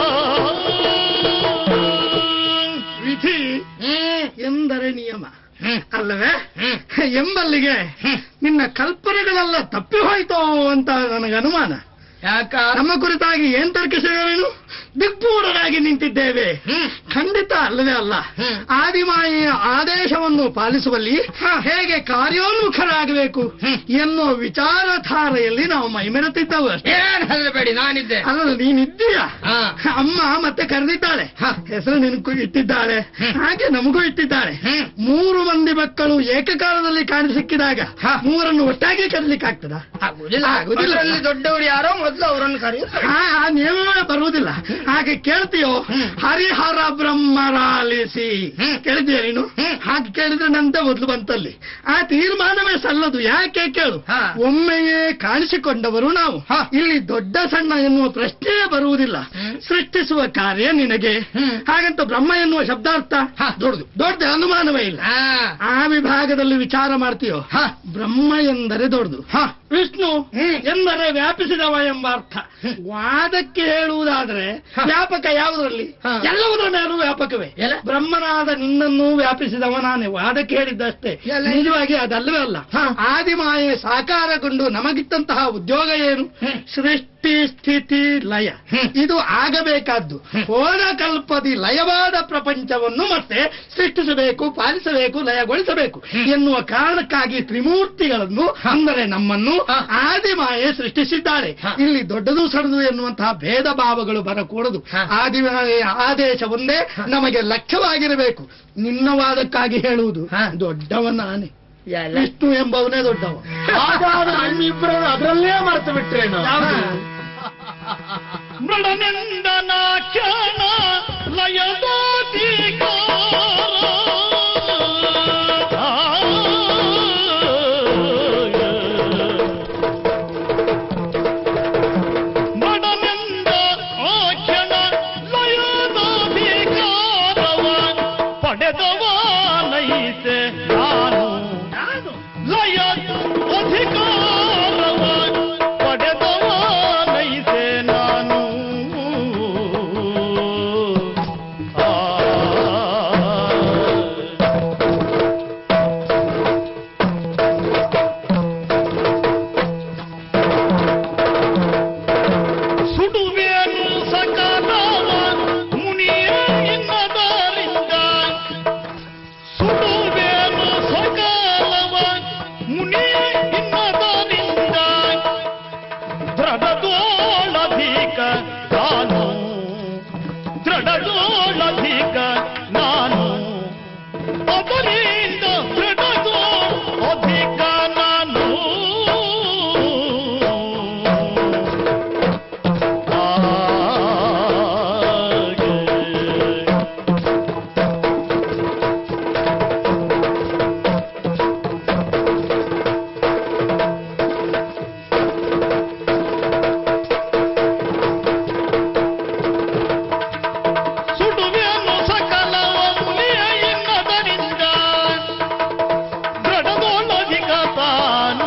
ವಿಧಿ ಎಂದರೆ ನಿಯಮ ಅಲ್ಲವೇ ಎಂಬಲ್ಲಿಗೆ ನಿನ್ನ ಕಲ್ಪನೆಗಳೆಲ್ಲ ತಪ್ಪಿ ಹೋಯ್ತೋ ಅಂತ ನನಗೆ ಅನುಮಾನ ಯಾಕ ನಮ್ಮ ಕುರಿತಾಗಿ ಏನ್ ತರ್ಕಿಸಿದರೇನು ದಿಗ್ಪೂರರಾಗಿ ನಿಂತಿದ್ದೇವೆ ಖಂಡಿತ ಅಲ್ಲವೇ ಅಲ್ಲ ಹ್ಮ್. ಆದಿಮಾಯಿಯ ಆದೇಶವನ್ನು ಪಾಲಿಸುವಲ್ಲಿ ಹೇಗೆ ಕಾರ್ಯೋನ್ಮುಖರಾಗಬೇಕು ಎನ್ನುವ ವಿಚಾರಧಾರೆಯಲ್ಲಿ ನಾವು ಮೈಮೆರೆತಿದ್ದವು ಅಷ್ಟೇ. ಏನ್ ಹೆದರಬೇಡಿ ನಾನಿದ್ದೆ ಅಲ್ಲ ನೀನಿದ್ದೀಯ ಹಾ. ಅಮ್ಮ ಮತ್ತೆ ಕರೆದಿದ್ದಾಳೆ ಹೆಸರು ನಿನಗೂ ಇಟ್ಟಿದ್ದಾಳೆ ಹಾಗೆ ನಮಗೂ ಇಟ್ಟಿದ್ದಾಳೆ ಹ್ಮ್. ಮೂರು ಮಂದಿ ಮಕ್ಕಳು ಏಕಕಾಲದಲ್ಲಿ ಕಾಣಿ ಸಿಕ್ಕಿದಾಗ ಹಾ. ಮೂರನ್ನು ಒಟ್ಟಾಗಿ ಕರೀಲಿಕ್ಕೆ ಆಗ್ತದ ಆಗುದಿಲ್ಲ ಆಗುದಿಲ್ಲ. ಅದರಲ್ಲಿ ದೊಡ್ಡವರು ಯಾರೋ ಮೊದಲು ಅವರನ್ನು ಕರೆಯುತ್ತಾರೆ ಆ ಆ ನಿಯಮ ಬರುವ ಬರುವುದಿಲ್ಲ ಹಾಗೆ ಕೇಳ್ತೀಯೋ ಹರಿಹರ ಬ್ರಹ್ಮರಾಲಿಸಿ ಹ್ಮ್. ಕೇಳಿದ್ಯಾ ನೀನು ಹ್ಮ್. ಹಾಗೆ ಕೇಳಿದ್ರೆ ನಂತೆ ಮೊದಲು ಬಂತಲ್ಲಿ ಆ ತೀರ್ಮಾನವೇ ಸಲ್ಲದು ಯಾಕೆ ಕೇಳು ಹಾ. ಒಮ್ಮೆಯೇ ಕಾಣಿಸಿಕೊಂಡವರು ನಾವು ಹಾ. ಇಲ್ಲಿ ದೊಡ್ಡ ಸಣ್ಣ ಎನ್ನುವ ಪ್ರಶ್ನೆಯೇ ಬರುವುದಿಲ್ಲ ಹ್ಮ್. ಸೃಷ್ಟಿಸುವ ಕಾರ್ಯ ನಿನಗೆ ಹ್ಮ್. ಹಾಗಂತ ಬ್ರಹ್ಮ ಎನ್ನುವ ಶಬ್ದಾರ್ಥ ಹಾ, ದೊಡ್ಡದು. ದೊಡ್ಡ ಅನುಮಾನವೇ ಇಲ್ಲ ಹಾ ಆ ವಿಭಾಗದಲ್ಲಿ ವಿಚಾರ ಮಾಡ್ತೀಯೋ ಹಾ. ಬ್ರಹ್ಮ ಎಂದರೆ ದೊಡ್ಡದು ಹಾ. ವಿಷ್ಣು ಹ್ಮ್. ಎಂದರೆ ವ್ಯಾಪಿಸಿದವ ಎಂಬ ಅರ್ಥ ವಾದಕ್ಕೆ ಹೇಳುವುದಾದ್ರೆ ಹಾ. ವ್ಯಾಪಕ ಯಾವುದರಲ್ಲಿ ಹಾ. ಎಲ್ಲವುದರ ಮೇಲೂ ವ್ಯಾಪಕವೇ ಎಲ್ಲ? ಬ್ರಹ್ಮನಾದ ನಿನ್ನನ್ನು ವ್ಯಾಪಿಸಿದವ ನಾನೇ ವಾದಕ್ಕೆ ಹೇಳಿದ್ದಷ್ಟೇ ಎಲ್ಲ? ನಿಜವಾಗಿ ಅದಲ್ಲವೇ ಅಲ್ಲ ಹಾ. ಆದಿಮಾಯೆ ಸಾಕಾರಗೊಂಡು ನಮಗಿತ್ತಂತಹ ಉದ್ಯೋಗ ಏನು ಹ್ಮ್. ಸೃಷ್ಟಿ ಸ್ಥಿತಿ ಲಯ ಹ್ಮ್. ಇದು ಆಗಬೇಕಾದ್ದು ಹೋದ ಕಲ್ಪದಿ ಲಯವಾದ ಪ್ರಪಂಚವನ್ನು ಮತ್ತೆ ಸೃಷ್ಟಿಸಬೇಕು ಪಾಲಿಸಬೇಕು ಲಯಗೊಳಿಸಬೇಕು ಎನ್ನುವ ಕಾರಣಕ್ಕಾಗಿ ತ್ರಿಮೂರ್ತಿಗಳನ್ನು ಅಂದರೆ ನಮ್ಮನ್ನು ಹಾ. ಆದಿಮಾಯೆ ಸೃಷ್ಟಿಸಿದ್ದಾಳೆ ಹಾ. ಇಲ್ಲಿ ದೊಡ್ಡದು ಸಣ್ಣದು ಎನ್ನುವಂತಹ ಭೇದ ಭಾವಗಳು ಬರಕೂಡದು ಹಾ. ಆದಿಮಾಯೆಯ ಆದೇಶ ಒಂದೇ ನಮಗೆ ಲಕ್ಷ್ಯವಾಗಿರಬೇಕು ನಿನ್ನ ವಾದಕ್ಕಾಗಿ ಹೇಳುವುದು ಹಾ. ದೊಡ್ಡವ ನಾನೇ ವಿಷ್ಣು ಎಂಬವನೇ ದೊಡ್ಡವ ಹಾಗಾದ್ರೆ ನಮ್ಮಿಬ್ಬರನ್ನು ಅದರಲ್ಲೇ ಮರೆತು ಬಿಟ್ರೇನು ಯಾವುದು? ಮೃಡನಿಂದನಾಖ್ಯಾನ ಮೃಡನಿಂದ ಆಖ್ಯನ ಲಯದಾಧಿಕಾರವ ಪಡೆದವ ನೈತೆ ನಾನು ಲಯ ಅಧಿಕಾರವ ಪಡೆದವ ನೈತೆ ನಾನು ಆ ಸುಡುವೇನು ಸಕಾಲವ ಮುನಿಯ ಇನ್ನದರಿಂದ ಸುಡುವೇನು ಸಕಾಲವ ಮುನಿಯ ಇನ್ನದರಿಂದ ದೃಢದೋಳಧಿಕ ನಾನು ದೃಢದೋಳಧಿಕ ನಾನು ಅದರಿಂದ ದೃಢದೋ ಅಧಿಕ ನಾನು ಸುಡುವೆನು ಸಕಲವ ಮುನಿಯ ಇನ್ನದರಿಂದ ದೃಢದೋಳಧಿಕ ತಾನು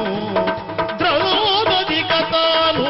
ದೃಢೋದಧಿಕ ತಾನು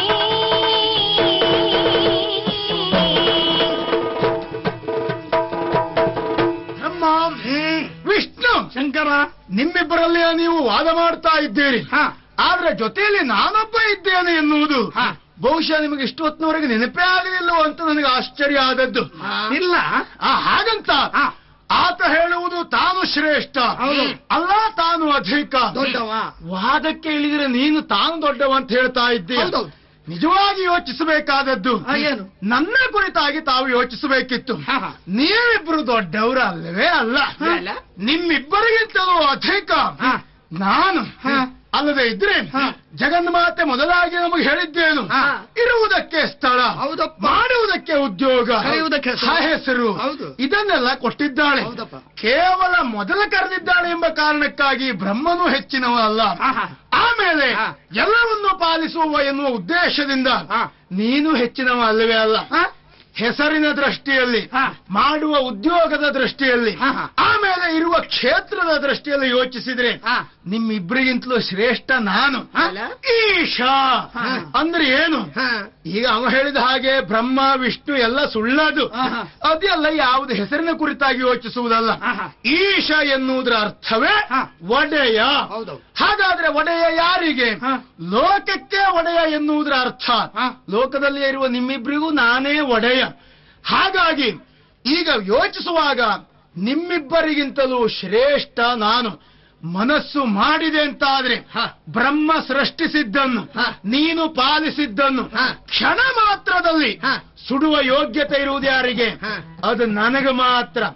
ನಮ್ಮ ವಿಷ್ಣು ಶಂಕರ ನಿಮ್ಮಿಬ್ಬರಲ್ಲಿ ನೀವು ವಾದ ಮಾಡ್ತಾ ಇದ್ದೀರಿ ಹಾ ಆದ್ರೆ ಜೊತೆಯಲ್ಲಿ ನಾನೊಬ್ಬ ಇದ್ದೇನೆ ಎನ್ನುವುದು ಹಾ. ಬಹುಶಃ ನಿಮಗೆ ಇಷ್ಟು ಹೊತ್ತಿನವರೆಗೆ ನೆನಪೇ ಆಗಲಿಲ್ಲವೋ ಅಂತ ನನಗೆ ಆಶ್ಚರ್ಯ ಆದದ್ದು ಇಲ್ಲ ಆ ಹಾಗಂತ ಹಾ. ಆತ ಹೇಳುವುದು ತಾನು ಶ್ರೇಷ್ಠ ಹೌದು. ಅಲ್ಲ ತಾನು ಅಧಿಕ ದೊಡ್ಡವ ವಾದಕ್ಕೆ ಇಳಿದ್ರೆ ನೀನು ತಾನು ದೊಡ್ಡವ ಅಂತ ಹೇಳ್ತಾ ಇದ್ದೀಯ ಹೌದೌದು. ನಿಜವಾಗಿ ಯೋಚಿಸಬೇಕಾದದ್ದು ಆ, ಏನು? ನನ್ನ ಕುರಿತಾಗಿ ತಾವು ಯೋಚಿಸಬೇಕಿತ್ತು ಹಾ, ಹಾ. ನೀವಿಬ್ರು ದೊಡ್ಡವರು ಅಲ್ಲವೇ ಅಲ್ಲ ಅಲ್ಲ. ನಿಮ್ಮಿಬ್ಬರಿಗಿಂತಲೂ ಅಧಿಕ ಹಾ. ನಾನು ಹಾ. ಅಲ್ಲದೆ ಇದ್ರೆ ಹಾ. ಜಗನ್ಮಾತೆ ಮೊದಲಾಗಿ ನಮಗೆ ಹೇಳಿದ್ದೇನು ಹಾ. ಇರುವುದಕ್ಕೆ ಸ್ಥಳ ಹೌದಪ್ಪ. ಮಾಡುವುದಕ್ಕೆ ಉದ್ಯೋಗ ಕರೆಯುವುದಕ್ಕೆ ಹೆಸರು. ಹ ಹೆಸರು ಹೌದು. ಇದನ್ನೆಲ್ಲ ಕೊಟ್ಟಿದ್ದಾಳೆ ಹೌದಪ್ಪ. ಕೇವಲ ಮೊದಲು ಕರೆದಿದ್ದಾಳೆ ಎಂಬ ಕಾರಣಕ್ಕಾಗಿ ಬ್ರಹ್ಮನು ಹೆಚ್ಚಿನವ ಅಲ್ಲ ಹಾ, ಹಾ. ಆಮೇಲೆ ಹಾ. ಎಲ್ಲವನ್ನು ಪಾಲಿಸುವ ಎನ್ನುವ ಉದ್ದೇಶದಿಂದ ಹಾ. ನೀನು ಹೆಚ್ಚಿನವ ಅಲ್ಲವೇ ಅಲ್ಲ ಹಾ? ಹೆಸರಿನ ದೃಷ್ಟಿಯಲ್ಲಿ ಹಾ. ಮಾಡುವ ಉದ್ಯೋಗದ ದೃಷ್ಟಿಯಲ್ಲಿ ಹಾ, ಹಾ. ಆಮೇಲೆ ಇರುವ ಕ್ಷೇತ್ರದ ದೃಷ್ಟಿಯಲ್ಲಿ ಯೋಚಿಸಿದ್ರೆ ಹಾ. ನಿಮ್ಮಿಬ್ಬರಿಗಿಂತಲೂ ಶ್ರೇಷ್ಠ ನಾನು ಹಾ. ಈಶಾ ಹಾ. ಅಂದ್ರೆ ಏನು ಹಾ. ಈಗ ಅವ ಹೇಳಿದ ಹಾಗೆ ಬ್ರಹ್ಮ ವಿಷ್ಣು ಎಲ್ಲ ಸುಳ್ಳದು ಹಾ, ಹಾ. ಅದೆಲ್ಲ ಯಾವುದು ಹೆಸರಿನ ಕುರಿತಾಗಿ ಯೋಚಿಸುವುದಲ್ಲ ಹಾ, ಹಾ. ಈಶ ಎನ್ನುವುದರ ಅರ್ಥವೇ ಹಾ. ಒಡೆಯ ಹೌದು. ಹಾಗಾದ್ರೆ ಒಡೆಯ ಯಾರಿಗೆ ಹಾ. ಲೋಕಕ್ಕೆ ಒಡೆಯ ಎನ್ನುವುದರ ಅರ್ಥ ಹಾ. ಲೋಕದಲ್ಲಿ ಇರುವ ನಿಮ್ಮಿಬ್ಬರಿಗೂ ನಾನೇ ಒಡೆಯ ಹಾಗಾಗಿ ಈಗ ಯೋಚಿಸುವಾಗ ನಿಮ್ಮಿಬ್ಬರಿಗಿಂತಲೂ ಶ್ರೇಷ್ಠ ನಾನು ಮನಸ್ಸು ಮಾಡಿದೆ ಅಂತಾದ್ರೆ ಹಾ. ಬ್ರಹ್ಮ ಸೃಷ್ಟಿಸಿದ್ದನ್ನು ಹಾ. ನೀನು ಪಾಲಿಸಿದ್ದನ್ನು ಹಾ. ಕ್ಷಣ ಮಾತ್ರದಲ್ಲಿ ಹಾ. ಸುಡುವ ಯೋಗ್ಯತೆ ಇರುವುದು ಯಾರಿಗೆ ಹಾ. ಅದು ನನಗೆ ಮಾತ್ರ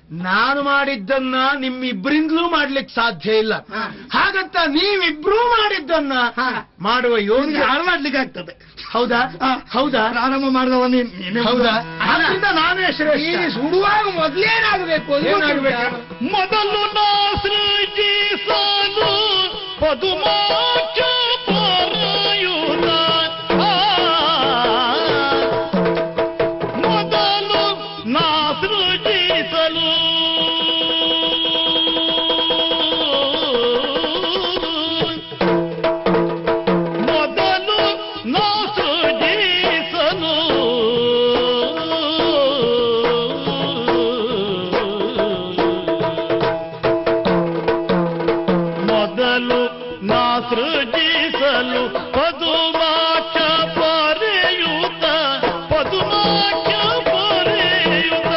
ನಾನು ಮಾಡಿದ್ದನ್ನ ನಿಮ್ಮಿಬ್ಬರಿಂದಲೂ ಮಾಡ್ಲಿಕ್ಕೆ ಸಾಧ್ಯ ಇಲ್ಲ ಹಾಗಂತ ನೀವಿಬ್ರೂ ಮಾಡಿದ್ದನ್ನ ಮಾಡುವ ಯೋಗ್ಯ ಯಾರು ಮಾಡ್ಲಿಕ್ಕೆ ಆಗ್ತದೆ ಹೌದಾ ಹೌದಾ ಪ್ರಾರಂಭ ಮಾಡಿದವ ನೀನ್ ನೀನೇ ಹೌದಾ ಅದರಿಂದ ನಾನೇ ಶ್ರೇಷ್ಠ ನೀನು ಸುಡುವಾಗ ಮೊದಲೇನಾಗಬೇಕು ಅದು ಏನಾಗ್ಬೇಕು? ಮೊದಲು ನಾ ಸೃಜಿಸಲು ಪದುಮಾಚ ಪರಯುತ ಆ, ಮೊದಲು ನಾ ಸೃಜಿಸಲು ಮೊದಲು ನಾ ಸೃಜಿಸಲು ಮೊದಲು ನಾ ಸೃಜಿಸಲು ಪದುಮಾಚ ಪರೆಯುತ ಪದುಮಾಚ ಪರೆಯುತ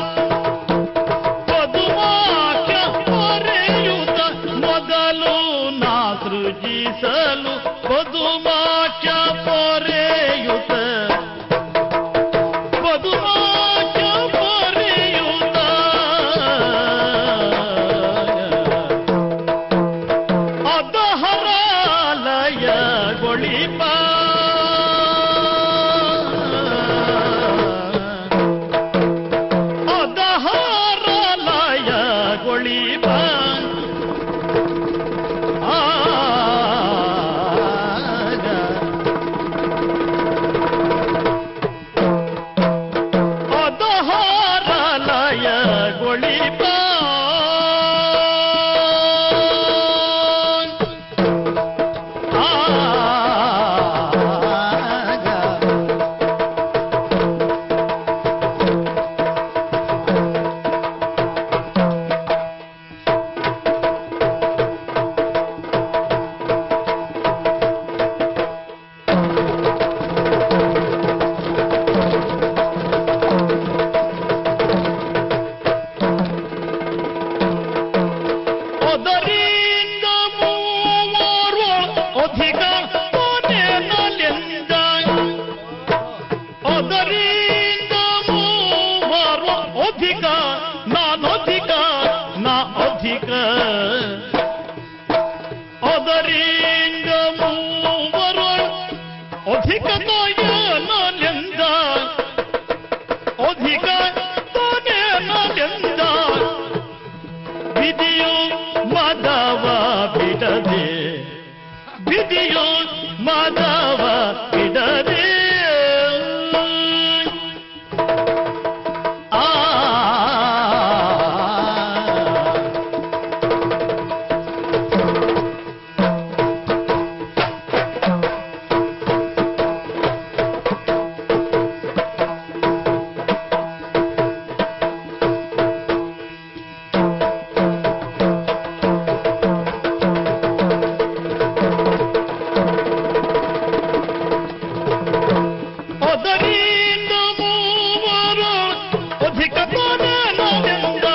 ಪದುಮಾಚ ಪರೆಯುತ ಮೊದಲು ನಾ ಸೃಜಿಸಲು ಪದುಮಾಚ ಪರೆಯುತ ಪದುಮಾಚ ಪರೆಯುತ ಅದಹರಾಲಯಗೊಳಿಪ ಅದಹರಾಲಯಗೊಳಿಪ ಅದಹಾರಲಯಗೊಳಿಪ ಅದರಿಂದ ಮೂವರು ಅಧಿಕ ಕೊನೆಯಲಿಂದ ಅದರಿಂದ ಮೂವರು ಅಧಿಕ ನಾನಧಿಕ ನಾ ಅಧಿಕ ಅದರಿಂದ ಮೂವರು ಅಧಿಕ ಕೊನೆಯಲಿಂದ ಅಧಿಕ ಕೊನೆಯಲಿಂದ ವಿಧಿಯು ಮದವ ಬಿಡದೆ ವಿಧಿಯು ಮದವ ಬಿಡದೆ ಆ ಅದರಿಂದ ಮೂವರು ಅಧಿಕ ಪರನದಿಂದ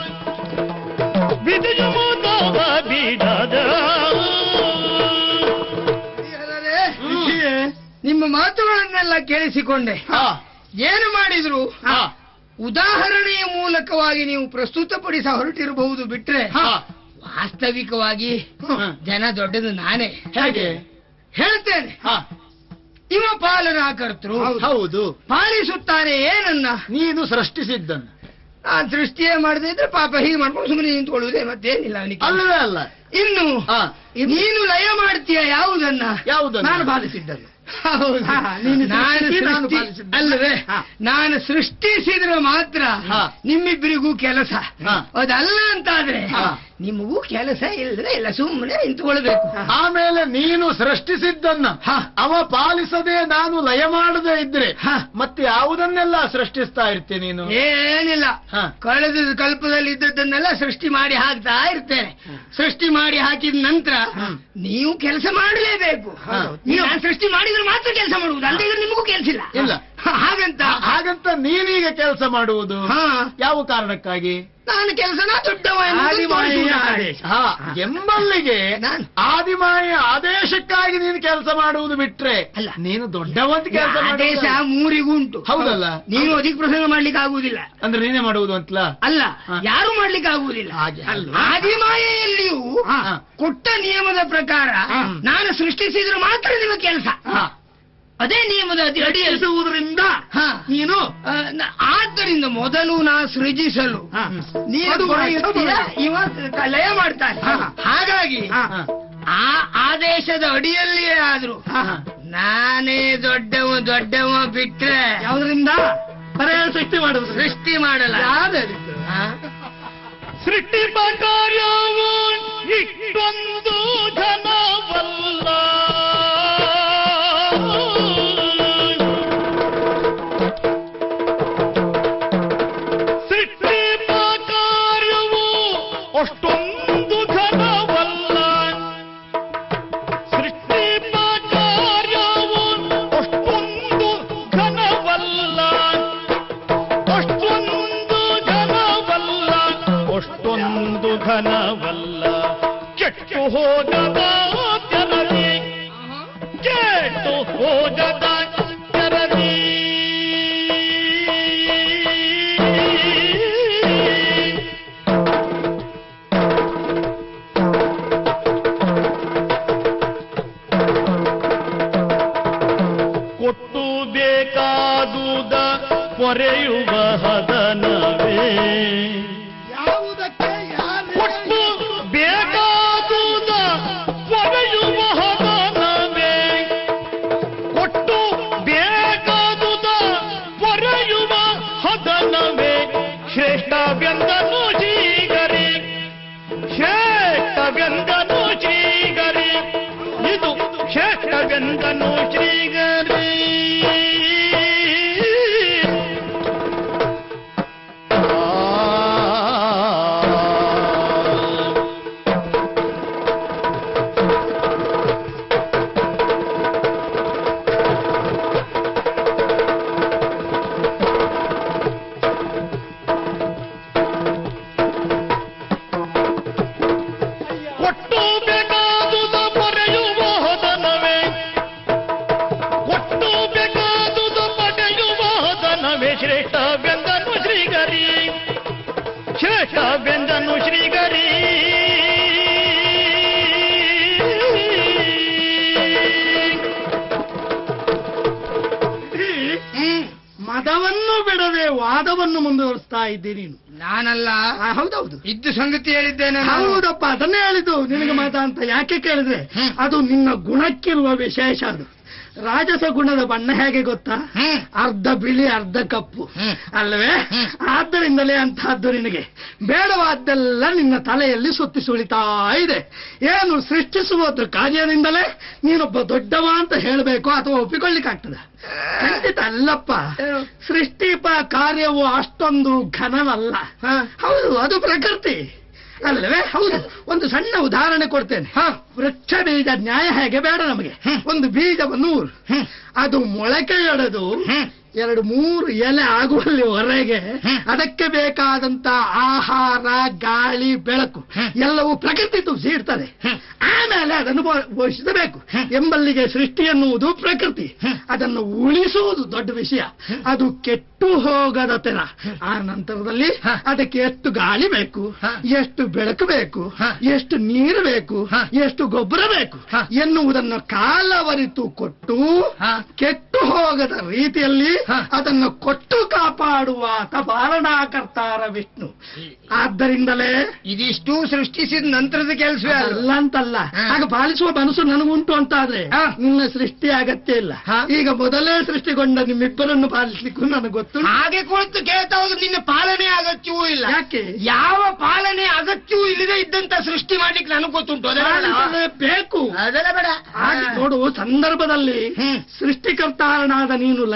ವಿಧಿಯು ಮದವ ಬಿಡದ ಹರಿಹರರೇ, ನಿಮ್ಮ ಮಾತುಗಳನ್ನೆಲ್ಲ ಕೇಳಿಸಿಕೊಂಡೆ ಏನು ಮಾಡಿದ್ರು ಉದಾಹರಣೆಯ ಮೂಲಕವಾಗಿ ನೀವು ಪ್ರಸ್ತುತಪಡಿಸ ಹೊರಟಿರಬಹುದು ಬಿಟ್ರೆ ವಾಸ್ತವಿಕವಾಗಿ ಜನ ದೊಡ್ಡದು ನಾನೇ ಹೇಗೆ ಹೇಳ್ತೇನೆ ಇವ ಪಾಲನಾ ಕರ್ತೃ ಹೌದು ಪಾಲಿಸುತ್ತಾನೆ ಏನನ್ನ ನೀನು ಸೃಷ್ಟಿಸಿದ್ದನ್ನು ನಾನ್ ಸೃಷ್ಟಿಯೇ ಮಾಡದೇ ಇದ್ರೆ ಪಾಪ ಹೀಗೆ ಮಾಡ್ಕೊಂಡು ಸುಮ್ಮನೆ ನಿಂತ್ಕೊಳ್ಳುವುದೇ ಮತ್ತೇನಿಲ್ಲ ಅವನಿಗೆ ಅಲ್ಲವೇ ಅಲ್ಲ ಇನ್ನು ಹಾ. ನೀನು ಲಯ ಮಾಡ್ತೀಯ ಯಾವುದನ್ನ ಯಾವುದನ್ನು? ನಾನು ಪಾಲಿಸಿದ್ದನ್ನು ಹೌದು. ಹಾ, ನೀನು ನಾನು ಸೃಷ್ಟಿಸಿ, ನಾನು ಸೃಷ್ಟಿ- ಪಾಲಿಸಿದ್ದು. ಅಲ್ಲವೇ ಹಾ. ನಾನು ಸೃಷ್ಟಿಸಿದ್ರೆ ಮಾತ್ರ ಹಾ. ನಿಮ್ಮಿಬ್ಬರಿಗೂ ಕೆಲಸ ಹಾ. ಅದಲ್ಲ ಅಂತಾದ್ರೆ ಹಾ. ನಿಮಗೂ ಕೆಲಸ ಇಲ್ಲದ್ರೆ ಇಲ್ಲ ಸುಮ್ಮನೆ ನಿಂತ್ಕೊಳ್ಬೇಕು ಆಮೇಲೆ ನೀನು ಸೃಷ್ಟಿಸಿದ್ದನ್ನ ಹಾ. ಅವ ಪಾಲಿಸದೆ ನಾನು ಲಯ ಮಾಡದೆ ಇದ್ರೆ ಹಾ. ಮತ್ತೆ ಯಾವುದನ್ನೆಲ್ಲ ಸೃಷ್ಟಿಸ್ತಾ ಇರ್ತೀನಿ ನೀನು ಏನಿಲ್ಲ ಹಾ. ಕಳೆದ ಕಲ್ಪದಲ್ಲಿ ಇದ್ದದ್ದನ್ನೆಲ್ಲ ಸೃಷ್ಟಿ ಮಾಡಿ ಹಾಕ್ತಾ ಇರ್ತೇನೆ ಸೃಷ್ಟಿ ಮಾಡಿ ಹಾಕಿದ ನಂತರ ನೀವು ಕೆಲಸ ಮಾಡಲೇಬೇಕು ಹಾ. ನೀವು ನಾನು ಸೃಷ್ಟಿ ಮಾಡಿದ್ರೆ ಮಾತ್ರ ಕೆಲಸ ಮಾಡುವುದು ಅಲ್ಲದೆ ಇದ್ರೆ ನಿಮಗೂ ಕೆಲಸ ಇಲ್ಲ ಇಲ್ಲ. ಹಾಗಂತ ಹಾಗಂತ ನೀನೀಗ ಎಂಬಲ್ಲಿಗೆ ಕೆಲಸ ಮಾಡುವುದು ಹಾ ಯಾವ ಕಾರಣಕ್ಕಾಗಿ ನಾನು ಕೆಲಸನ ದೊಡ್ಡವ ಎನ್ನುವುದು ಆದಿಮಾಯಿಯ ತೋರಿಸುವುದಕ್ಕಾಗಿ. ಆದೇಶ. ಹಾ ಎಂಬಲ್ಲಿಗೆ ನಾನು ಆದಿಮಾಯ ಆದೇಶಕ್ಕಾಗಿ ನೀನು ಕೆಲಸ ಮಾಡುವುದು ಬಿಟ್ರೆ ಅಲ್ಲ. ನೀನು ದೊಡ್ಡವಂತ ಕೆಲಸ ಆದೇಶ ಮಾಡುವುದು ಮೂರಿಗೂ ಉಂಟು ಹೌದಲ್ಲ? ನೀನು ಅಧಿಕ ಪ್ರಸಂಗ ಮಾಡ್ಲಿಕ್ಕೆ ಆಗುವುದಿಲ್ಲ ಅಂದ್ರೆ ನೀನೇ ಮಾಡುವುದು ಅಂತಲ್ಲ ಅಲ್ಲ ಹಾ. ಯಾರು ಮಾಡ್ಲಿಕ್ಕೆ ಆಗುವುದಿಲ್ಲ ಹಾಗೆ ಅಲ್ವಾ? ಆದಿಮಾಯೆಯಲ್ಲಿಯೂ ಹಾ. ಕೊಟ್ಟ ನಿಯಮದ ಪ್ರಕಾರ ಹಾ. ನಾನು ಸೃಷ್ಟಿಸಿದ್ರೆ ಮಾತ್ರ ನಿಮ್ಮ ಕೆಲಸ ಹಾ. ಅದೇ ನಿಯಮದ ಅಡಿ- ಅಡಿಯಲ್ಲಿ ಸೃಷ್ಟಿಸುವುದರಿಂದ ಹಾ. ನೀನು ಆ, ನ- ಆದ್ದರಿಂದ ಮೊದಲು ನಾ ಸೃಜಿಸಲು ಹಾ. ನೀನು ಅದು ಕೊನೆಯುತ್ತೀಯ, ಬರುತ್ತದೆ. ಇವ ಲಯ ಮಾಡ್ತಾನೆ ಹಾ. ಹಾಗಾಗಿ ಹಾ. ಹಾ. ಆ ಆದೇಶದ ಅಡಿಯಲ್ಲಿಯೇ ಆದ್ರು ಹಾ. ನಾನೇ ದೊಡ್ಡವ ದೊಡ್ಡವ ಬಿಟ್ರೆ ಯಾವುದರಿಂದ ಬರೇ ಸೃಷ್ಟಿ ಮಾಡುವುದು ಸೃಷ್ಟಿ ಮಾಡಲ್ಲ ಯಾರು ಹೇಳಿದ್ದು? ಹಾ? ಸೃಷ್ಟಿ ಕಾರ್ಯವು ಇಷ್ಟೊಂದು ಧನವಲ್ಲ ಸೃಷ್ಟಿ ಕಾರ್ಯವು ಅಷ್ಟೊಂದು ಘನವಲ್ಲ ಸೃಷ್ಟಿ ಕಾರ್ಯವು ಅಷ್ಟೊಂದು ಘನವಲ್ಲ ಅಷ್ಟೊಂದು ಘನವಲ್ಲ ಅಷ್ಟೊಂದು ಘನವಲ್ಲ ಕೆಟ್ಟು ಹೋಗದ ಜನರಿ ಕೆಟ್ಟು ಹೋಗದ ಜನರಿ ಕೊಟ್ಟು ಬೇಕಾದುದ ಪೊರೆಯುವ ಹದನವೇ ಯಾವುದಕ್ಕೆ ಯಾರು ಕೊಟ್ಟು ಬೇಕಾದುದ ಪೊರೆಯುವ ಹದನವೇ ಕೊಟ್ಟು ಬೇಕಾದುದ ಪೊರೆಯುವ ಹದನವೇ ಶ್ರೇಷ್ಠವೆಂದನು ಶ್ರೀಗರಿ ಶ್ರೇಷ್ಠವೆಂದನು ಶ್ರೀಗರಿ ಇದು ಶ್ರೇಷ್ಠವೆಂದನು ಶ್ರೀಗರಿ ಆ ಕೊಟ್ಟು ಬೇಕಾದುದ ಪಡೆಯುವ ಹೊದನವೇ ಕೊಟ್ಟು ಬೇಕಾದುದ ಪಡೆಯುವ ಹೊದನವೇ ಶ್ರೇಷ್ಠ ಬೆಂದನು ಶ್ರೀಗರಿ ಶ್ರೇಷ್ಠ ಬೆಂದನು ಶ್ರೀಗರಿ ಹ್ಮ್. ಮದವನ್ನು ಬಿಡದೆ ವಾದವನ್ನು ಮುಂದುವರಿಸ್ತಾ ಇದ್ದೆ ನೀನು ನಾನಲ್ಲ ಆ, ಹೌದೌದು ಇದ್ದು ಸಂಗತಿ ಹೇಳಿದ್ದೇನೆ ನಾನು. ಹೌದಪ್ಪ ಅದನ್ನೇ ಹೇಳಿದ್ದು ನಿನಗೆ ಮಾತ ಅಂತ ಯಾಕೆ ಕೇಳಿದ್ರೆ ಹ್ಮ್. ಅದು ನಿನ್ನ ಗುಣಕ್ಕಿರುವ ವಿಶೇಷ ಅದು ರಾಜಸ ಗುಣದ ಬಣ್ಣ ಹೇಗೆ ಗೊತ್ತಾ ಹ್ಮ್. ಅರ್ಧ ಬಿಳಿ ಅರ್ಧ ಕಪ್ಪು ಹ್ಮ್. ಅಲ್ಲವೇ ಹ್ಮ್. ಆದ್ದರಿಂದಲೇ ಅಂತಹದ್ದು ನಿನಗೆ ಬೇಡವಾದ್ದೆಲ್ಲ ನಿನ್ನ ತಲೆಯಲ್ಲಿ ಸುತ್ತಿ ಸುಳಿತಾ ಇದೆ ಏನು ಸೃಷ್ಟಿಸುವುದ್ರ ಕಾರ್ಯದಿಂದಲೇ ನೀನೊಬ್ಬ ದೊಡ್ಡವ ಅಂತ ಹೇಳಬೇಕು ಅಥವಾ ಒಪ್ಪಿಕೊಳ್ಳಿಕ್ಕಾಗ್ತದ ಖಂಡಿತ ಅಲ್ಲಪ್ಪ ಸೃಷ್ಟಿ ಪ- ಕಾರ್ಯವು ಅಷ್ಟೊಂದು ಘನವಲ್ಲ ಹಾ. ಹೌದು ಅದು ಪ್ರಕೃತಿ ಅಲ್ಲವೇ ಹೌದು ಒಂದು ಸಣ್ಣ ಉದಾಹರಣೆ ಕೊಡ್ತೇನೆ ಹಾ. ವೃಕ್ಷ ಬೀಜ ನ್ಯಾಯ ಹೇಗೆ ಬೇಡ ನಮಗೆ ಹ್ಮ್. ಒಂದು ಬೀಜವನ್ನು ಊರು ಹ್ಮ್. ಅದು ಮೊಳಕೆಯೊಡೆದು ಹ್ಮ್. ಎರಡು ಮೂರು ಎಲೆ ಆಗುವಲ್ಲಿ ಹೊರಗೆ ಹ್ಮ್. ಅದಕ್ಕೆ ಬೇಕಾದಂತ ಆಹಾರ ಗಾಳಿ ಬೆಳಕು ಹ್ಮ್. ಎಲ್ಲವೂ ಪ್ರಕೃತಿ ತುಸಿಡ್ತದೆ ಹ್ಮ್. ಆಮೇಲೆ ಅದನ್ನು ಪೋ- ಪೋಷಿಸಬೇಕು ಹ್ಮ್. ಎಂಬಲ್ಲಿಗೆ ಸೃಷ್ಟಿ ಎನ್ನುವುದು ಪ್ರಕೃತಿ ಹ್ಮ್. ಅದನ್ನು ಉಳಿಸುವುದು ದೊಡ್ಡ ವಿಷಯ ಅದು ಕೆಟ್ಟು ಹೋಗದ ತೆರ ಆ ನಂತರದಲ್ಲಿ ಹ. ಅದಕ್ಕೆ ಎಷ್ಟು ಗಾಳಿ ಬೇಕು ಹ. ಎಷ್ಟು ಬೆಳಕು ಬೇಕು ಹ. ಎಷ್ಟು ನೀರು ಬೇಕು ಹ. ಎಷ್ಟು ಗೊಬ್ಬರ ಬೇಕು ಹ. ಎನ್ನುವುದನ್ನು ಕಾಲವರಿತು ಕೊಟ್ಟು ಹ. ಕೆಟ್ಟು ಹೋಗದ ರೀತಿಯಲ್ಲಿ ಹ. ಅದನ್ನು ಕೊಟ್ಟು ಕಾಪಾಡುವ ಆತ ಪಾಲನಾಕರ್ತಾರ ವಿಷ್ಣು ಆದ್ದರಿಂದಲೇ ಇದಿಷ್ಟು ಸೃಷ್ಟಿಸಿದ ನಂತರದ ಕೆಲಸವೇ ಅಲ್ಲ ಅಲ್ಲ ಅಂತಲ್ಲ ಹ. ಆಗ ಪಾಲಿಸುವ ಮನಸ್ಸು ನನಗುಂಟು ಅಂತಾದ್ರೆ ಹ. ನಿನ್ನ ಸೃಷ್ಟಿ ಅಗತ್ಯ ಇಲ್ಲ ಹ. ಈಗ ಮೊದಲೇ ಸೃಷ್ಟಿಗೊಂಡ ನಿಮ್ಮಿಬ್ಬರನ್ನು ಪಾಲಿಸ್ಲಿಕ್ಕೂ ನನಗೆ ಗೊತ್ತು ಹಾಗೆ ಕುಳಿತು ಕೇಳ್ತಾ ಹೋದ್ರೆ ನಿನ್ನ ಪಾಲನೆ ಅಗತ್ಯವೂ ಇಲ್ಲ ಯಾಕೆ ಯಾವ ಪಾಲನೆ ಅಗತ್ಯವೂ ಇಲ್ಲದೆ ಇದ್ದಂತ ಸೃಷ್ಟಿ ಮಾಡ್ಲಿಕ್ಕೆ ನನಗೆ ಗೊತ್ತುಂಟು ಅದೆಲ್ಲ ಬೇಡ. ಬೇಕು ಅದೆಲ್ಲ ಬೇಡ ಹಾಗೆ ನೋಡು ಸಂದರ್ಭದಲ್ಲಿ ಹ್ಮ್. ಸೃಷ್ಟಿಕರ್ತಾರನಾದ ನೀನು ಲಯ ಮಾಡಬಾರದು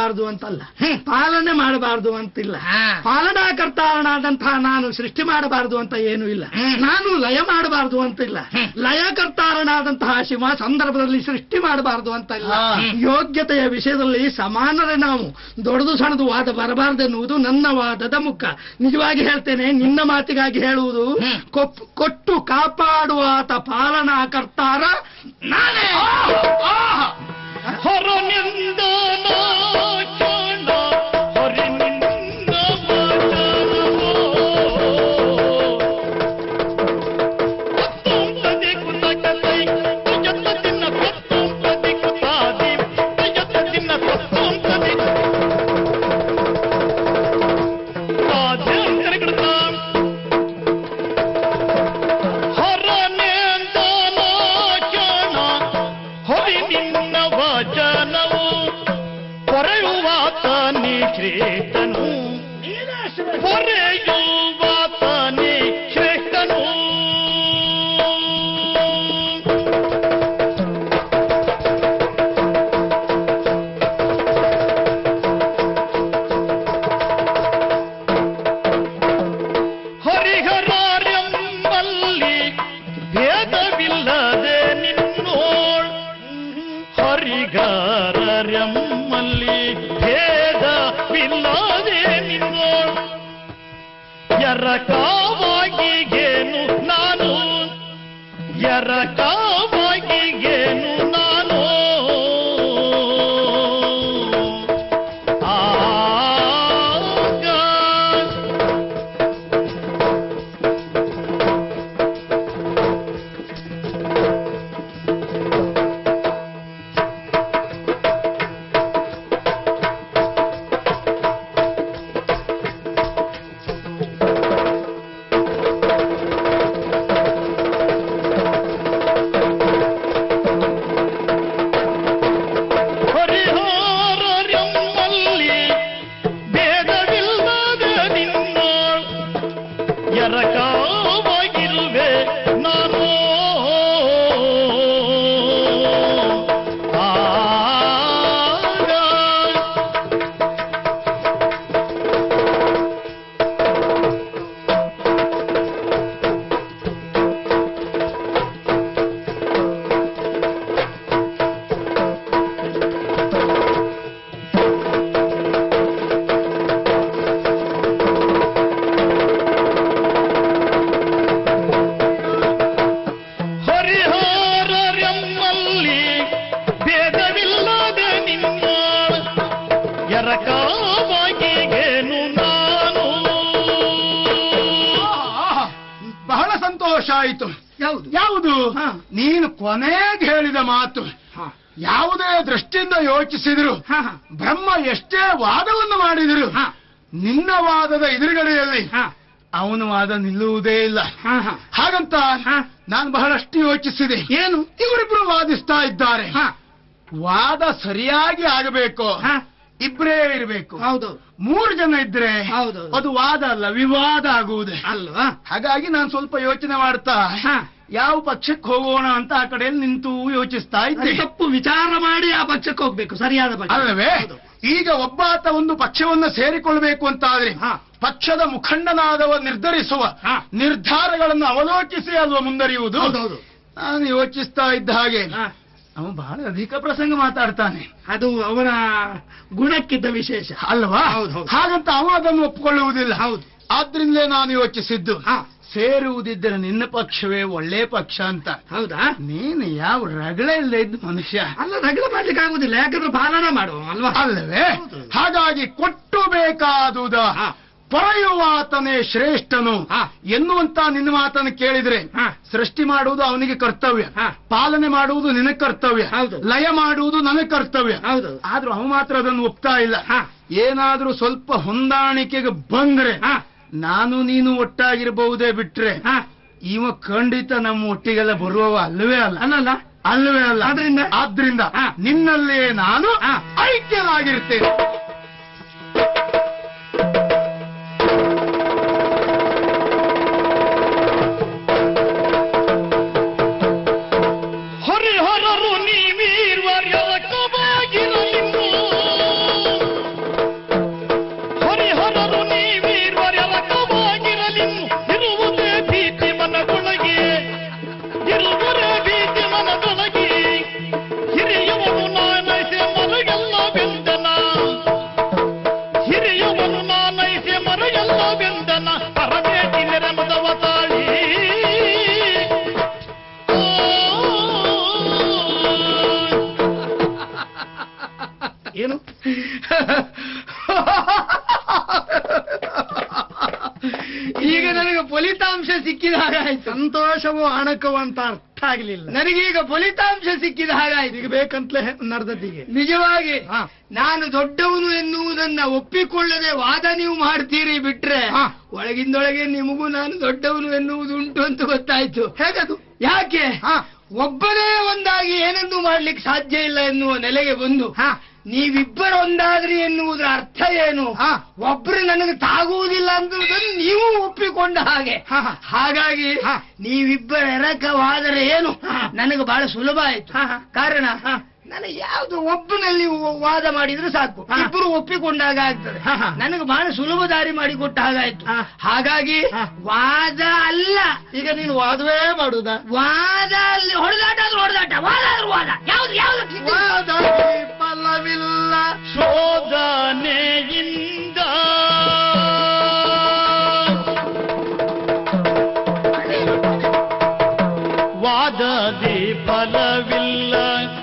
ಮಾಡಬಾರದು ಅಂತಲ್ಲ ಹ್ಮ್. ಪಾಲನೆ ಮಾಡಬಾರದು ಅಂತಿಲ್ಲ ಹಾ. ಪಾಲನಾಕರ್ತಾರನಾದಂತಹ ನಾನು ಸೃಷ್ಟಿ ಮಾಡಬಾರದು ಅಂತ ಏನೂ ಇಲ್ಲ ಹ್ಮ್. ನಾನು ಲಯ ಮಾಡಬಾರದು ಅಂತಿಲ್ಲ ಹ್ಮ್. ಲಯಕರ್ತಾರನಾದಂತಹ ಶಿವ ಸಂದರ್ಭದಲ್ಲಿ ಸೃಷ್ಟಿ ಮಾಡಬಾರದು ಅಂತ ಇಲ್ಲ ಹಾ. ಯೋಗ್ಯತೆಯ ವಿಷಯದಲ್ಲಿ ಸಮಾನರೇ ನಾವು ದೊಡ್ಡದು ಸಣ್ಣದು ವಾದ ಬರಬಾರದೆನ್ನುವುದು ನನ್ನ ವಾದದ ಮುಖ ನಿಜವಾಗಿ ಹೇಳ್ತೇನೆ ನಿನ್ನ ಮಾತಿಗಾಗಿ ಹೇಳುವುದು ಹ್ಮ್. ಕೊಪ್- ಕೊಟ್ಟು ಕಾಪಾಡುವಾತ ಪಾಲನಾಕರ್ತಾರ ನಾನೇ ಹೊರನಿಂದ ನಾಚೋಣ ಹೊರನಿಂದ ವಚನವೋ. ಪತ್ತೊಂಬದಿ ಕುತಕತೈ, ಕುಜತ ತಿನ್ನ ಪತ್ತೊಂಬದಿ ಕುತಾದಿ, ಕುಜತ ತಿನ್ನ ಪತ್ತೊಂಬದಿ ಆದ್ಯಂತರಗೃತಾಂ. ಹೊರನಿಂದ ನಾಚೋಣ ಹೊರಿ ನಿನ್ನ ವಚನವು ಹೊರೆಯುವಾತ ನೀ ಶ್ರೇಷ್ಠನು ಹೊರೆಯುವಾತ ನೀ ಶ್ರೇಷ್ಠನು ಹರಿಹರಾರ್ಯಂಬಲ್ಲಿ ಭೇದವಿಲ್ಲದೆ ನಿನ್ನೋಳ್ ಹರಿಗಾರರೆಮ್ಮಲ್ಲಿ ಭೇದವಿಲ್ಲದೆ ನಿನ್ನೋಳ್ ಎರಕಾವಾಗಿಗೇನು ನಾನು ಎರಕಾವಾಗಿಗೇನು ನಾನು ಆಗ ಹರಿಹರರೆಮ್ಮಲ್ಲಿ ಭೇದವಿಲ್ಲದ ನಿನ್ನೋಳ್ ಎರಕಾವಾಗಿರುವೆ ನಾನು ಆಗ ಹರಿಹರರೆಮ್ಮಲ್ಲಿ ಭೇದವಿಲ್ಲದ ನಿನ್ನ ಎರಕಾವಾಗಿಗೇನು ನಾನು ಆಹಾ, ಬಹಳ ಸಂತೋಷ ಆಯಿತು ಯಾವುದು ಯಾವುದು ಹಾ. ನೀನು ಕೊನೆಗೆ ಹೇಳಿದ ಮಾತು ಹಾ. ಯಾವುದೇ ದೃಷ್ಟಿಯಿಂದ ಯೋಚಿಸಿದ್ರು ಹಾ, ಹಾ. ಬ್ರಹ್ಮ ಎಷ್ಟೇ ವಾದವನ್ನು ಮಾಡಿದರು ಹಾ. ನಿನ್ನ ವಾದದ ಎದುರುಗಡೆಯಲ್ಲಿ ಹಾ. ಅವನ ವಾದ ನಿಲ್ಲುವುದೇ ಇಲ್ಲ ಹಾ, ಹಾ. ಹಾಗಂತ ಹಾ. ನಾನು ಬಹಳಷ್ಟು ಯೋಚಿಸಿದೆ ಏನು ಇವರಿಬ್ರು ವಾದಿಸ್ತಾ ಇದ್ದಾರೆ ಹಾ. ವಾದ ಸರಿಯಾಗಿ ಆಗಬೇಕು ಹಾ. ಇಬ್ಬರೇ ಇರಬೇಕು ಹೌದು ಮೂರು ಜನ ಇದ್ರೆ ಹೌದು. ಅದು ವಾದ ಅಲ್ಲ ವಿವಾದ ಆಗುವುದೇ ಅಲ್ವಾ ಹಾಗಾಗಿ ನಾನು ಸ್ವಲ್ಪ ಯೋಚನೆ ಮಾಡ್ತಾ ಹಾ. ಯಾವ ಪಕ್ಷಕ್ಕೆ ಹೋಗೋಣ ಅಂತ ಆ ಕಡೆಯಲ್ಲಿ ನಿಂತು ಯೋಚಿಸ್ತಾ ಅದು ಇದ್ದೆ ತಪ್ಪು ವಿಚಾರ ಮಾಡಿ ಆ ಪಕ್ಷಕ್ಕೆ ಹೋಗ್ಬೇಕು ಸರಿಯಾದ ಪಕ್ಷ ಅಲ್ಲವೇ ಹೌದು. ಈಗ ಒಬ್ಬಾತ ಒಂದು ಪಕ್ಷವನ್ನು ಸೇರಿಕೊಳ್ಬೇಕು ಅಂತ ಆದ್ರೆ ಹಾ. ಪಕ್ಷದ ಮುಖಂಡನಾದವ ನಿರ್ಧರಿಸುವ ಹಾ. ನಿರ್ಧಾರಗಳನ್ನು ಅವಲೋಕಿಸಿ ಅಲ್ವಾ ಮುಂದರಿಯುವುದು ಹೌದೌದು ನಾನು ಯೋಚಿಸ್ತಾ ಇದ್ದ ಹಾಗೆ ಹಾ. ಅವನು ಬಹಳ ಅಧಿಕ ಪ್ರಸಂಗ ಮಾತಾಡ್ತಾನೆ ಅದು ಅವನ ಗುಣಕ್ಕಿದ್ದ ವಿಶೇಷ ಅಲ್ವಾ ಹೌದು, ಹೌದು. ಹಾಗಂತ ಅವನು ಅದನ್ನು ಒಪ್ಪಿಕೊಳ್ಳುವುದಿಲ್ಲ ಹೌದು ಆದ್ರಿಂದಲೇ ನಾನು ಯೋಚಿಸಿದ್ದು ಹಾ. ಸೇರುವುದಿದ್ದರೆ ನಿನ್ನ ಪಕ್ಷವೇ ಒಳ್ಳೆ ಪಕ್ಷ ಅಂತ ಹೌದಾ ನೀನು ಯಾವ ರಗಳೆ ಇಲ್ಲದೆ ಇದ್ದ ಮನುಷ್ಯ ಅಲ್ಲ ರಗಳೆ ಮಾಡ್ಲಿಕ್ಕೆ ಆಗುದಿಲ್ಲ ಯಾಕಂದ್ರೆ ಪಾಲನೆ ಮಾಡುವ ಅಲ್ವಾ ಅಲ್ಲವೇ ಹೌದು. ಹಾಗಾಗಿ ಕೊಟ್ಟು ಬೇಕಾದುದ ಹಾ. ಪೊರೆಯುವಾತನೇ ಶ್ರೇಷ್ಠನು ಹಾ. ಎನ್ನುವಂತ ನಿನ್ನ ಮಾತನ್ನು ಕೇಳಿದ್ರೆ ಹಾ. ಸೃಷ್ಟಿ ಮಾಡುವುದು ಅವನಿಗೆ ಕರ್ತವ್ಯ ಹಾ. ಪಾಲನೆ ಮಾಡುವುದು ನಿನ್ನ ಕರ್ತವ್ಯ ಹೌದು. ಲಯ ಮಾಡುವುದು ನನಗೆ ಕರ್ತವ್ಯ ಹೌದು ಆದ್ರೂ ಅವನು ಮಾತ್ರ ಅದನ್ನು ಒಪ್ತಾ ಇಲ್ಲ ಹಾ. ಏನಾದ್ರೂ ಸ್ವಲ್ಪ ಹೊಂದಾಣಿಕೆಗೆ ಬಂದ್ರೆ ಹಾ. ನಾನು ನೀನು ಒಟ್ಟಾಗಿರಬಹುದೇ ಬಿಟ್ರೆ ಹಾ. ಇವ ಖಂಡಿತ ನಮ್ಮ ಒಟ್ಟಿಗೆಲ್ಲ ಬರುವವ ಅಲ್ಲವೇ ಅಲ್ಲ ಅಲ್ಲಲ್ಲ ಅಲ್ಲವೇ ಅಲ್ಲ ಆದ್ರಿಂದ? ಆದ್ರಿಂದ ಹಾ. ನಿನ್ನಲ್ಲೇ ನಾನು ಹಾ. ಐಕ್ಯನಾಗಿರ್ತೇನೆ ಹರಿಹರರು ನೀವೀರ್ವರ್ಯರ ಕವಾಗಿರಲಿನ್ನು ಈಗ ನನಗೆ ಫಲಿತಾಂಶ ಸಿಕ್ಕಿದ ಹಾಗಾಯ್ತು ಸಂತೋಷವು ಅಣಕವು ಅಂತ ಅರ್ಥ ಆಗ್ಲಿಲ್ಲ ನನಗೀಗ ಫಲಿತಾಂಶ ಸಿಕ್ಕಿದ ಹಾಗಾಯ್ತು ಈಗ ಬೇಕಂತಲೇ ನಡೆದದ್ದೀಗೆ ನಿಜವಾಗಿ ಹಾ. ನಾನು ದೊಡ್ಡವನು ಎನ್ನುವುದನ್ನ ಒಪ್ಪಿಕೊಳ್ಳದೆ ವಾದ ನೀವು ಮಾಡ್ತೀರಿ ಬಿಟ್ರೆ ಹಾ. ಒಳಗಿಂದೊಳಗೆ ನಿಮಗೂ ನಾನು ದೊಡ್ಡವನು ಎನ್ನುವುದು ಉಂಟು ಅಂತ ಗೊತ್ತಾಯ್ತು ಹೇಗದು ಯಾಕೆ ಹಾ. ಒಬ್ಬನೇ ಒಂದಾಗಿ ಏನನ್ನೂ ಮಾಡ್ಲಿಕ್ಕೆ ಸಾಧ್ಯ ಇಲ್ಲ ಎನ್ನುವ ನೆಲೆಗೆ ಬಂದು ಹಾ. ನೀವಿಬ್ಬರು ಒಂದಾದ್ರಿ ಎನ್ನುವುದರ ಅರ್ಥ ಏನು ಹಾ. ಒಬ್ರು ನನಗೆ ತಾಗುವುದಿಲ್ಲ ಅನ್ನುವುದನ್ನು ನೀವು ಒಪ್ಪಿಕೊಂಡ ಹಾಗೆ ಹಾ, ಹಾ. ಹಾಗಾಗಿ ಹಾ. ನೀವಿಬ್ಬರ ಎರಕವಾದರೆ ಏನು ಹಾ. ನನಗೆ ಬಹಳ ಸುಲಭ ಆಯ್ತು ಹಾ, ಹಾ. ಕಾರಣ ಹಾ. ನನಗೆ ಯಾವ್ದು ಒಬ್ಬನಲ್ಲಿ ವ- ವಾದ ಮಾಡಿದ್ರೆ ಸಾಕು ಹಾ. ಇಬ್ಬರು ಒಪ್ಪಿಕೊಂಡಾಗ ಆಗ್ತದೆ ಹಾ, ಹಾ. ನನಗೆ ಬಹಳ ಸುಲಭ ದಾರಿ ಮಾಡಿಕೊಟ್ಟ ಹಾಗಾಯ್ತು ಹಾ. ಹಾಗಾಗಿ ಹಾ. ವಾದ ಅಲ್ಲ ಈಗ ನೀನು ವಾದವೇ ಮಾಡುದಾ ವಾದ ಅಲ್ಲಿ ಹೊಡೆದಾಟ ಆದ್ರೂ ಹೊಡೆದಾಟ ವಾದ ಆದ್ರೂ ವಾದ ಯಾವ್ದು ಯಾವ್ದು ವಾದಕ್ಕೆ ಫಲವಿಲ್ಲ ಶೋಧನೆಯಿಂದ ವಾದದಿ ಫಲವಿಲ್ಲ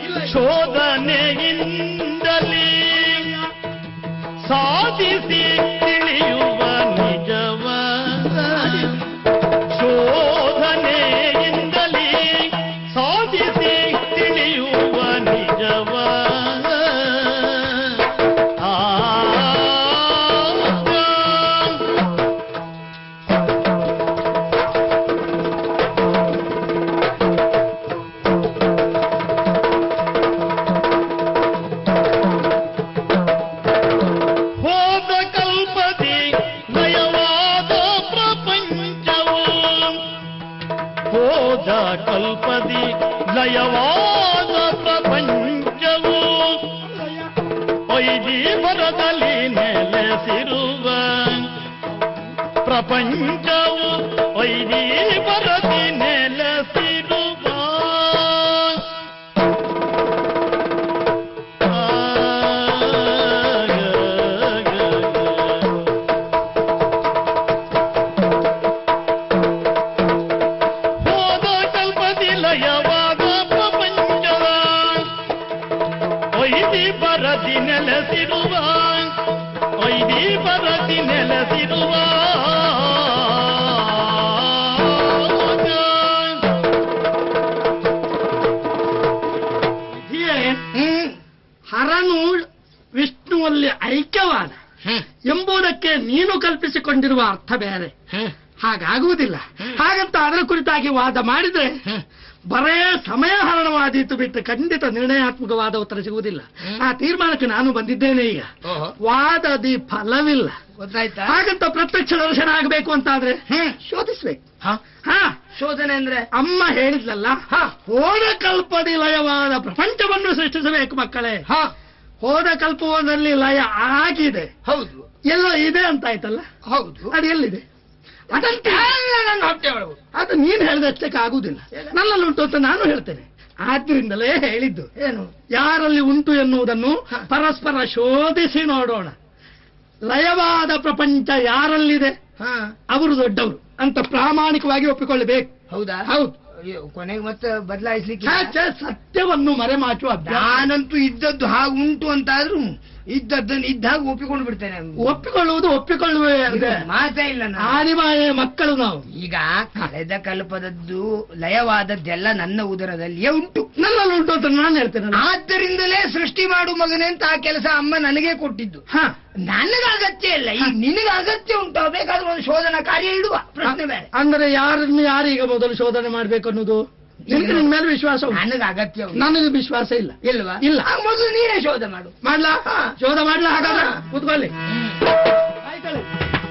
ಶೋಧನೆಯಿಂದಲೇ ಸಾಧಿಸಿ ತಿಳಿಯುವ ನಿಜವ ಶೋಧನೆಯಿಂದಲೇ ಸಾಧಿಸಿ ತಿಳಿಯುವ ನಿಜವ ಆ ಹೋದ ಕಲ್ಪದಿ ನಯವಾದ ಪ್ರಪಂಚವು ಹೋದ ಕಲ್ಪದಿ ಲಯವಾದ ಪ್ರಪಂಚವು ಐದಿ ಬರದಲ್ಲಿ ನೆಲೆಸಿರುವ ಪ್ರಪಂಚವು ಐದಿ ಬರದಿ ನೆಲೆಸಿರುವ ಹೋದ ಕಲ್ಪದಿ ಲಯವಾದ ಪ್ರಪಂಚವ ಒಯ್ದಿ ಬರದಿ ನೆಲೆಸಿರುವ ಒಯ್ದಿ ಬರದಿ ನೆಲೆಸಿರುವ ಇದೇ ಹ್ಮ್ ಹರನು ವಿಷ್ಣುವಲ್ಲಿ ಐಕ್ಯವಾದ ಎಂಬುದಕ್ಕೆ ನೀನು ಕಲ್ಪಿಸಿಕೊಂಡಿರುವ ಅರ್ಥ ಬೇರೆ ಹಾಗಾಗುವುದಿಲ್ಲ ಹಾಗಂತ ಅದರ ಕುರಿತಾಗಿ ವಾದ ಮಾಡಿದ್ರೆ ಬರೇ ಸಮಯ ಹರಣವಾದೀತು ಬಿಟ್ಟು ಖಂಡಿತ ನಿರ್ಣಯಾತ್ಮಕವಾದ ಉತ್ತರ ಸಿಗುವುದಿಲ್ಲ ಆ ತೀರ್ಮಾನಕ್ಕೆ ನಾನು ಬಂದಿದ್ದೇನೆ ಈಗ ಓಹೋ. ವಾದದಿ ಫಲವಿಲ್ಲ ಗೊತ್ತಾಯ್ತಾ ಹಾಗಂತ ಪ್ರತ್ಯಕ್ಷ ದರ್ಶನ ಆಗಬೇಕು ಅಂತಾದ್ರೆ ಹ್ಮ್. ಶೋಧಿಸ್ಬೇಕು ಹ? ಹಾ ಶೋಧನೆ ಅಂದ್ರೆ ಅಮ್ಮ ಹೇಳಿದ್ಲಲ್ಲ ಹೋದ ಕಲ್ಪದಿ ಲಯವಾದ ಪ್ರಪಂಚವನ್ನು ಸೃಷ್ಟಿಸಬೇಕು ಮಕ್ಕಳೇ ಹ ಹೋದ ಕಲ್ಪದಲ್ಲಿ ಲಯ ಆಗಿದೆ ಹೌದು ಎಲ್ಲ ಇದೆ ಅಂತ ಆಯ್ತಲ್ಲ ಹೌದು ಅದು ಎಲ್ಲಿದೆ ಅದಂತೆ ಎಲ್ಲ ನನ್ನ ಹೊಟ್ಟೆ ಒಳಗು ಅದು ನೀನು ಹೇಳಿದಷ್ಟಕ್ಕೆ ಆಗುವುದಿಲ್ಲ ನನ್ನಲ್ಲಿ ಉಂಟು ಅಂತ ನಾನು ಹೇಳ್ತೇನೆ ಆದ್ರಿಂದಲೇ ಹೇಳಿದ್ದು ಏನು ಯಾರಲ್ಲಿ ಉಂಟು ಎನ್ನುವುದನ್ನು ಪರಸ್ಪರ ಶೋಧಿಸಿ ನೋಡೋಣ ಲಯವಾದ ಪ್ರಪಂಚ ಯಾರಲ್ಲಿದೆ ಹ ಅವರು ದೊಡ್ಡವರು ಅಂತ ಪ್ರಾಮಾಣಿಕವಾಗಿ ಒಪ್ಪಿಕೊಳ್ಳಬೇಕು ಹೌದಾ ಹೌದು ಅಯ್ಯೋ, ಕೊನೆಗೆ ಮತ್ತೆ ಬದಲಾಯಿಸ್ಲಿಕ್ಕೆ ಛೆ, ಛೆ, ಸತ್ಯವನ್ನು ಮರೆಮಾಚುವ ಅಭ್ಯಾಸ ನಾನಂತೂ ಇದ್ದದ್ದು ಹಾಗೆ ಉಂಟು ಅಂತಾದ್ರೂ ಇದ್ದದ್ದನ್ನು ಇದ್ದ ಹಾಗೆ ಒಪ್ಪಿಕೊಂಡು ಬಿಡ್ತೇನೆ ಒಪ್ಪಿಕೊಳ್ಳುವುದು ಒಪ್ಪಿಕೊಳ್ಳುವ ಇದು ಮಾತೇ ಇಲ್ಲ ನಾನು. ಆದಿಮಾಯ ಮಕ್ಕಳು ನಾವು ಈಗ ಕಳೆದ ಕಲ್ಪದದ್ದು ಲಯವಾದದ್ದೆಲ್ಲ ನನ್ನ ಉದರದಲ್ಲಿಯೇ ಉಂಟು ನನ್ನಲ್ಲಿ ಉಂಟು ಅಂತ ನಾನು ಹೇಳ್ತೇನೆ ಆದ್ದರಿಂದಲೇ ಸೃಷ್ಟಿ ಮಾಡು ಮಗನೇ ಅಂತ ಆ ಕೆಲಸ ಅಮ್ಮ ನನಗೆ ಕೊಟ್ಟಿದ್ದು ಹಾ ನನಗೆ ಅಗತ್ಯ ಇಲ್ಲ ಈಗ ನಿನಗೆ ಅಗತ್ಯ ಉಂಟು ಬೇಕಾದ್ರೆ ಒಂದು ಶೋಧನಾ ಕಾರ್ಯ ಇಡುವ ಪ್ರಶ್ನೆ ಬೇರೆ ಅಂದ್ರೆ ಯಾರನ್ನು ಯಾರೀಗ ಮೊದಲು ಶೋಧನೆ ಮಾಡ್ಬೇಕು ಅನ್ನೋದು ನಿನ್ಗೆ ನಿನ್ ಮೇಲೆ ವಿಶ್ವಾಸ ಉಂಟು. ನನಗೆ ಅಗತ್ಯ ಉಂಟು ನನಗೆ ವಿಶ್ವಾಸ ಇಲ್ಲ ಇಲ್ವಾ ಇಲ್ಲ. ಆಗ ಮೊದಲು ನೀನೇ ಶೋಧ ಮಾಡು ಮಾಡ್ಲಾ ಹಾ. ಶೋಧ ಮಾಡ್ಲಾ ಹಾಗಾದ್ರೆ ಹಾ. ಕೂತ್ಕೊಳ್ಳಿ ಆಯ್ತಲ್ಲ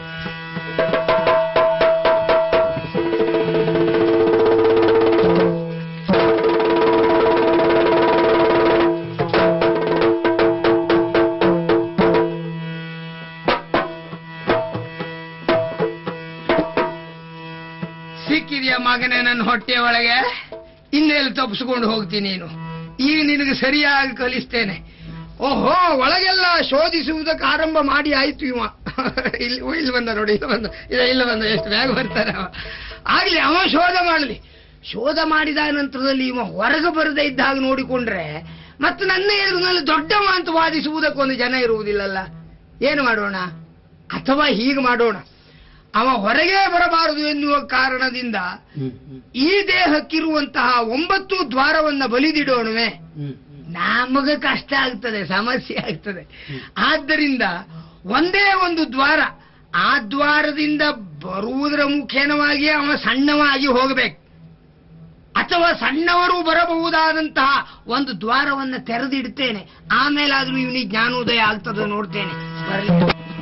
ಸಿಕ್ಕಿದ್ಯಾ ಮಗನೇ ನನ್ನ ಹೊಟ್ಟೆ ಒಳಗೆ ಇನ್ನೆಲ್ಲಿ ತಪ್ಪಿಸ್ಕೊಂಡು ಹೋಗ್ತೀನಿ ನೀನು ಈಗ ನಿನಗೆ ಸರಿಯಾಗಿ ಕಲಿಸ್ತೇನೆ ಓಹೋ ಒಳಗೆಲ್ಲ ಶೋಧಿಸುವುದಕ್ಕೆ ಆರಂಭ ಮಾಡಿ ಆಯ್ತು ಇವ ಇಲ್ಲಿ ಓ, ಇಲ್ಲಿ ಬಂದ ನೋಡಿ ಇಲ್ಲಿ ಬಂದ ಇಲ್ಲ ಇಲ್ಲ ಬಂದ ಎಷ್ಟು ಬೇಗ ಬರ್ತಾರೆ ಅವ ಆಗ್ಲಿ ಅವ ಶೋಧ ಮಾಡಲಿ ಶೋಧ ಮಾಡಿದ ನಂತರದಲ್ಲಿ ಇವ ಹೊರಗೆ ಬರದೇ ಇದ್ದಾಗ ನೋಡಿಕೊಂಡ್ರೆ ಮತ್ತೆ ನನ್ನ ಎದುರಿನಲ್ಲಿ ದೊಡ್ಡವ ಅಂತ ವಾದಿಸುವುದಕ್ಕೊಂದು ಜನ ಇರುವುದಿಲ್ಲಲ್ಲ ಏನು ಮಾಡೋಣ ಅಥವಾ ಹೀಗೆ ಮಾಡೋಣ ಅವ ಹೊರಗೆ ಬರಬಾರದು ಎನ್ನುವ ಕಾರಣದಿಂದ ಈ ದೇಹಕ್ಕಿರುವಂತಹ ಒಂಬತ್ತು ದ್ವಾರವನ್ನ ಬಲಿದಿಡೋಣವೇ ನಮಗೆ ಕಷ್ಟ ಆಗ್ತದೆ ಸಮಸ್ಯೆ ಆಗ್ತದೆ ಆದ್ದರಿಂದ ಒಂದೇ ಒಂದು ದ್ವಾರ ಆ ದ್ವಾರದಿಂದ ಬರುವುದರ ಮುಖೇನವಾಗಿ ಅವ ಸಣ್ಣವಾಗಿ ಹೋಗಬೇಕು ಅಥವಾ ಸಣ್ಣವರು ಬರಬಹುದಾದಂತಹ ಒಂದು ದ್ವಾರವನ್ನ ತೆರೆದಿಡ್ತೇನೆ ಆಮೇಲಾದ್ರೂ ಇವನಿಗೆ ಜ್ಞಾನೋದಯ ಆಗ್ತದೆ ನೋಡ್ತೇನೆ ಬರಲಿ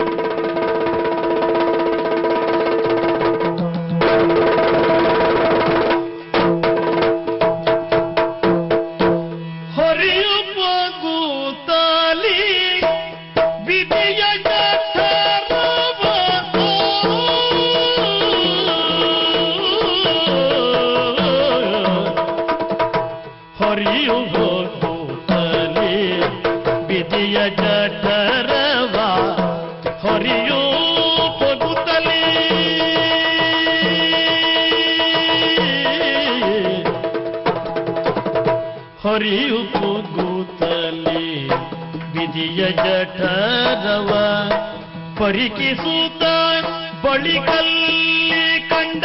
ಹೊರೆಯುವ ಕೂತಲಿ ವಿಧಿಯ ಜಠರವ ಹೊರೆಯುವ ಕೂತಲಿ ವಿಧಿಯ ಜಠರವ ಹೊರೆಯು ಪಗುತ್ತಲಿ ಹರಿಯು ಕೂತಲಿ ವಿಧಿಯ ಜಠರವ ಪರಿಕಿಸುತ್ತ ಬಳಿಕಲ್ಲಿ ಕಂಡ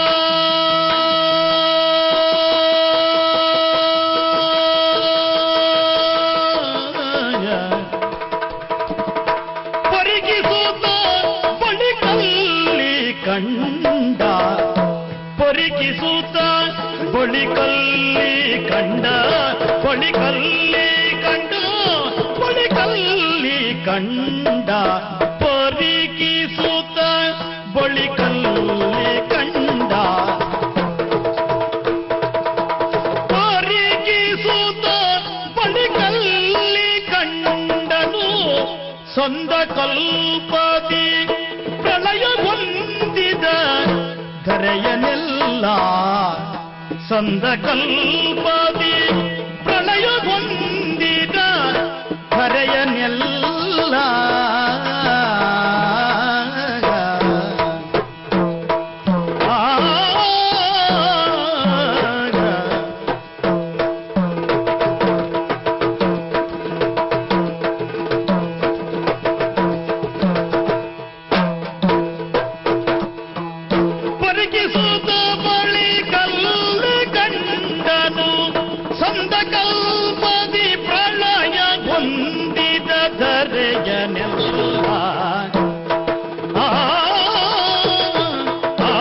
ಪರಿಕಿಸುತ್ತ ಬಳಿಕಲ್ಲಿ ಕಂಡ ಪರಿಕಿಸುತ್ತ ಬಳಿಕಲ್ಲಿ ಕಂಡ ಬಳಿಕಲ್ಲಿ ಕಂಡ ಬಳಿಕಲ್ಲಿ ಕಂಡ ಪರಿಕಿಸುತ್ತ ಬಳಿಕಲ್ಲಿ ಕಂಡ ಪರಿಕಿಸುತ್ತ ಬಳಿಕಲ್ಲಿ ಕಂಡನು ಸಂದ ಕಲ್ಪದಿ ಪ್ರಳಯ ಹೊಂದಿದ ಧರೆಯನೆಲ್ಲ ಸಂದ ಕಲ್ಪದಿ ಪ್ರಳಯ ಹೊಂದಿದ ಧರೆಯನೆಲ್ಲ ಆ ಪರಿಗಿಸುತ್ತ ಬಳಿ ಕಲ್ಲು ಕಂಡನು ಸಂದ ಕಲ್ಪದಿ ಪ್ರಳಯ ಹೊಂದಿದ ಧರೆಯನೆಲ್ಲ ಆ, ಆ,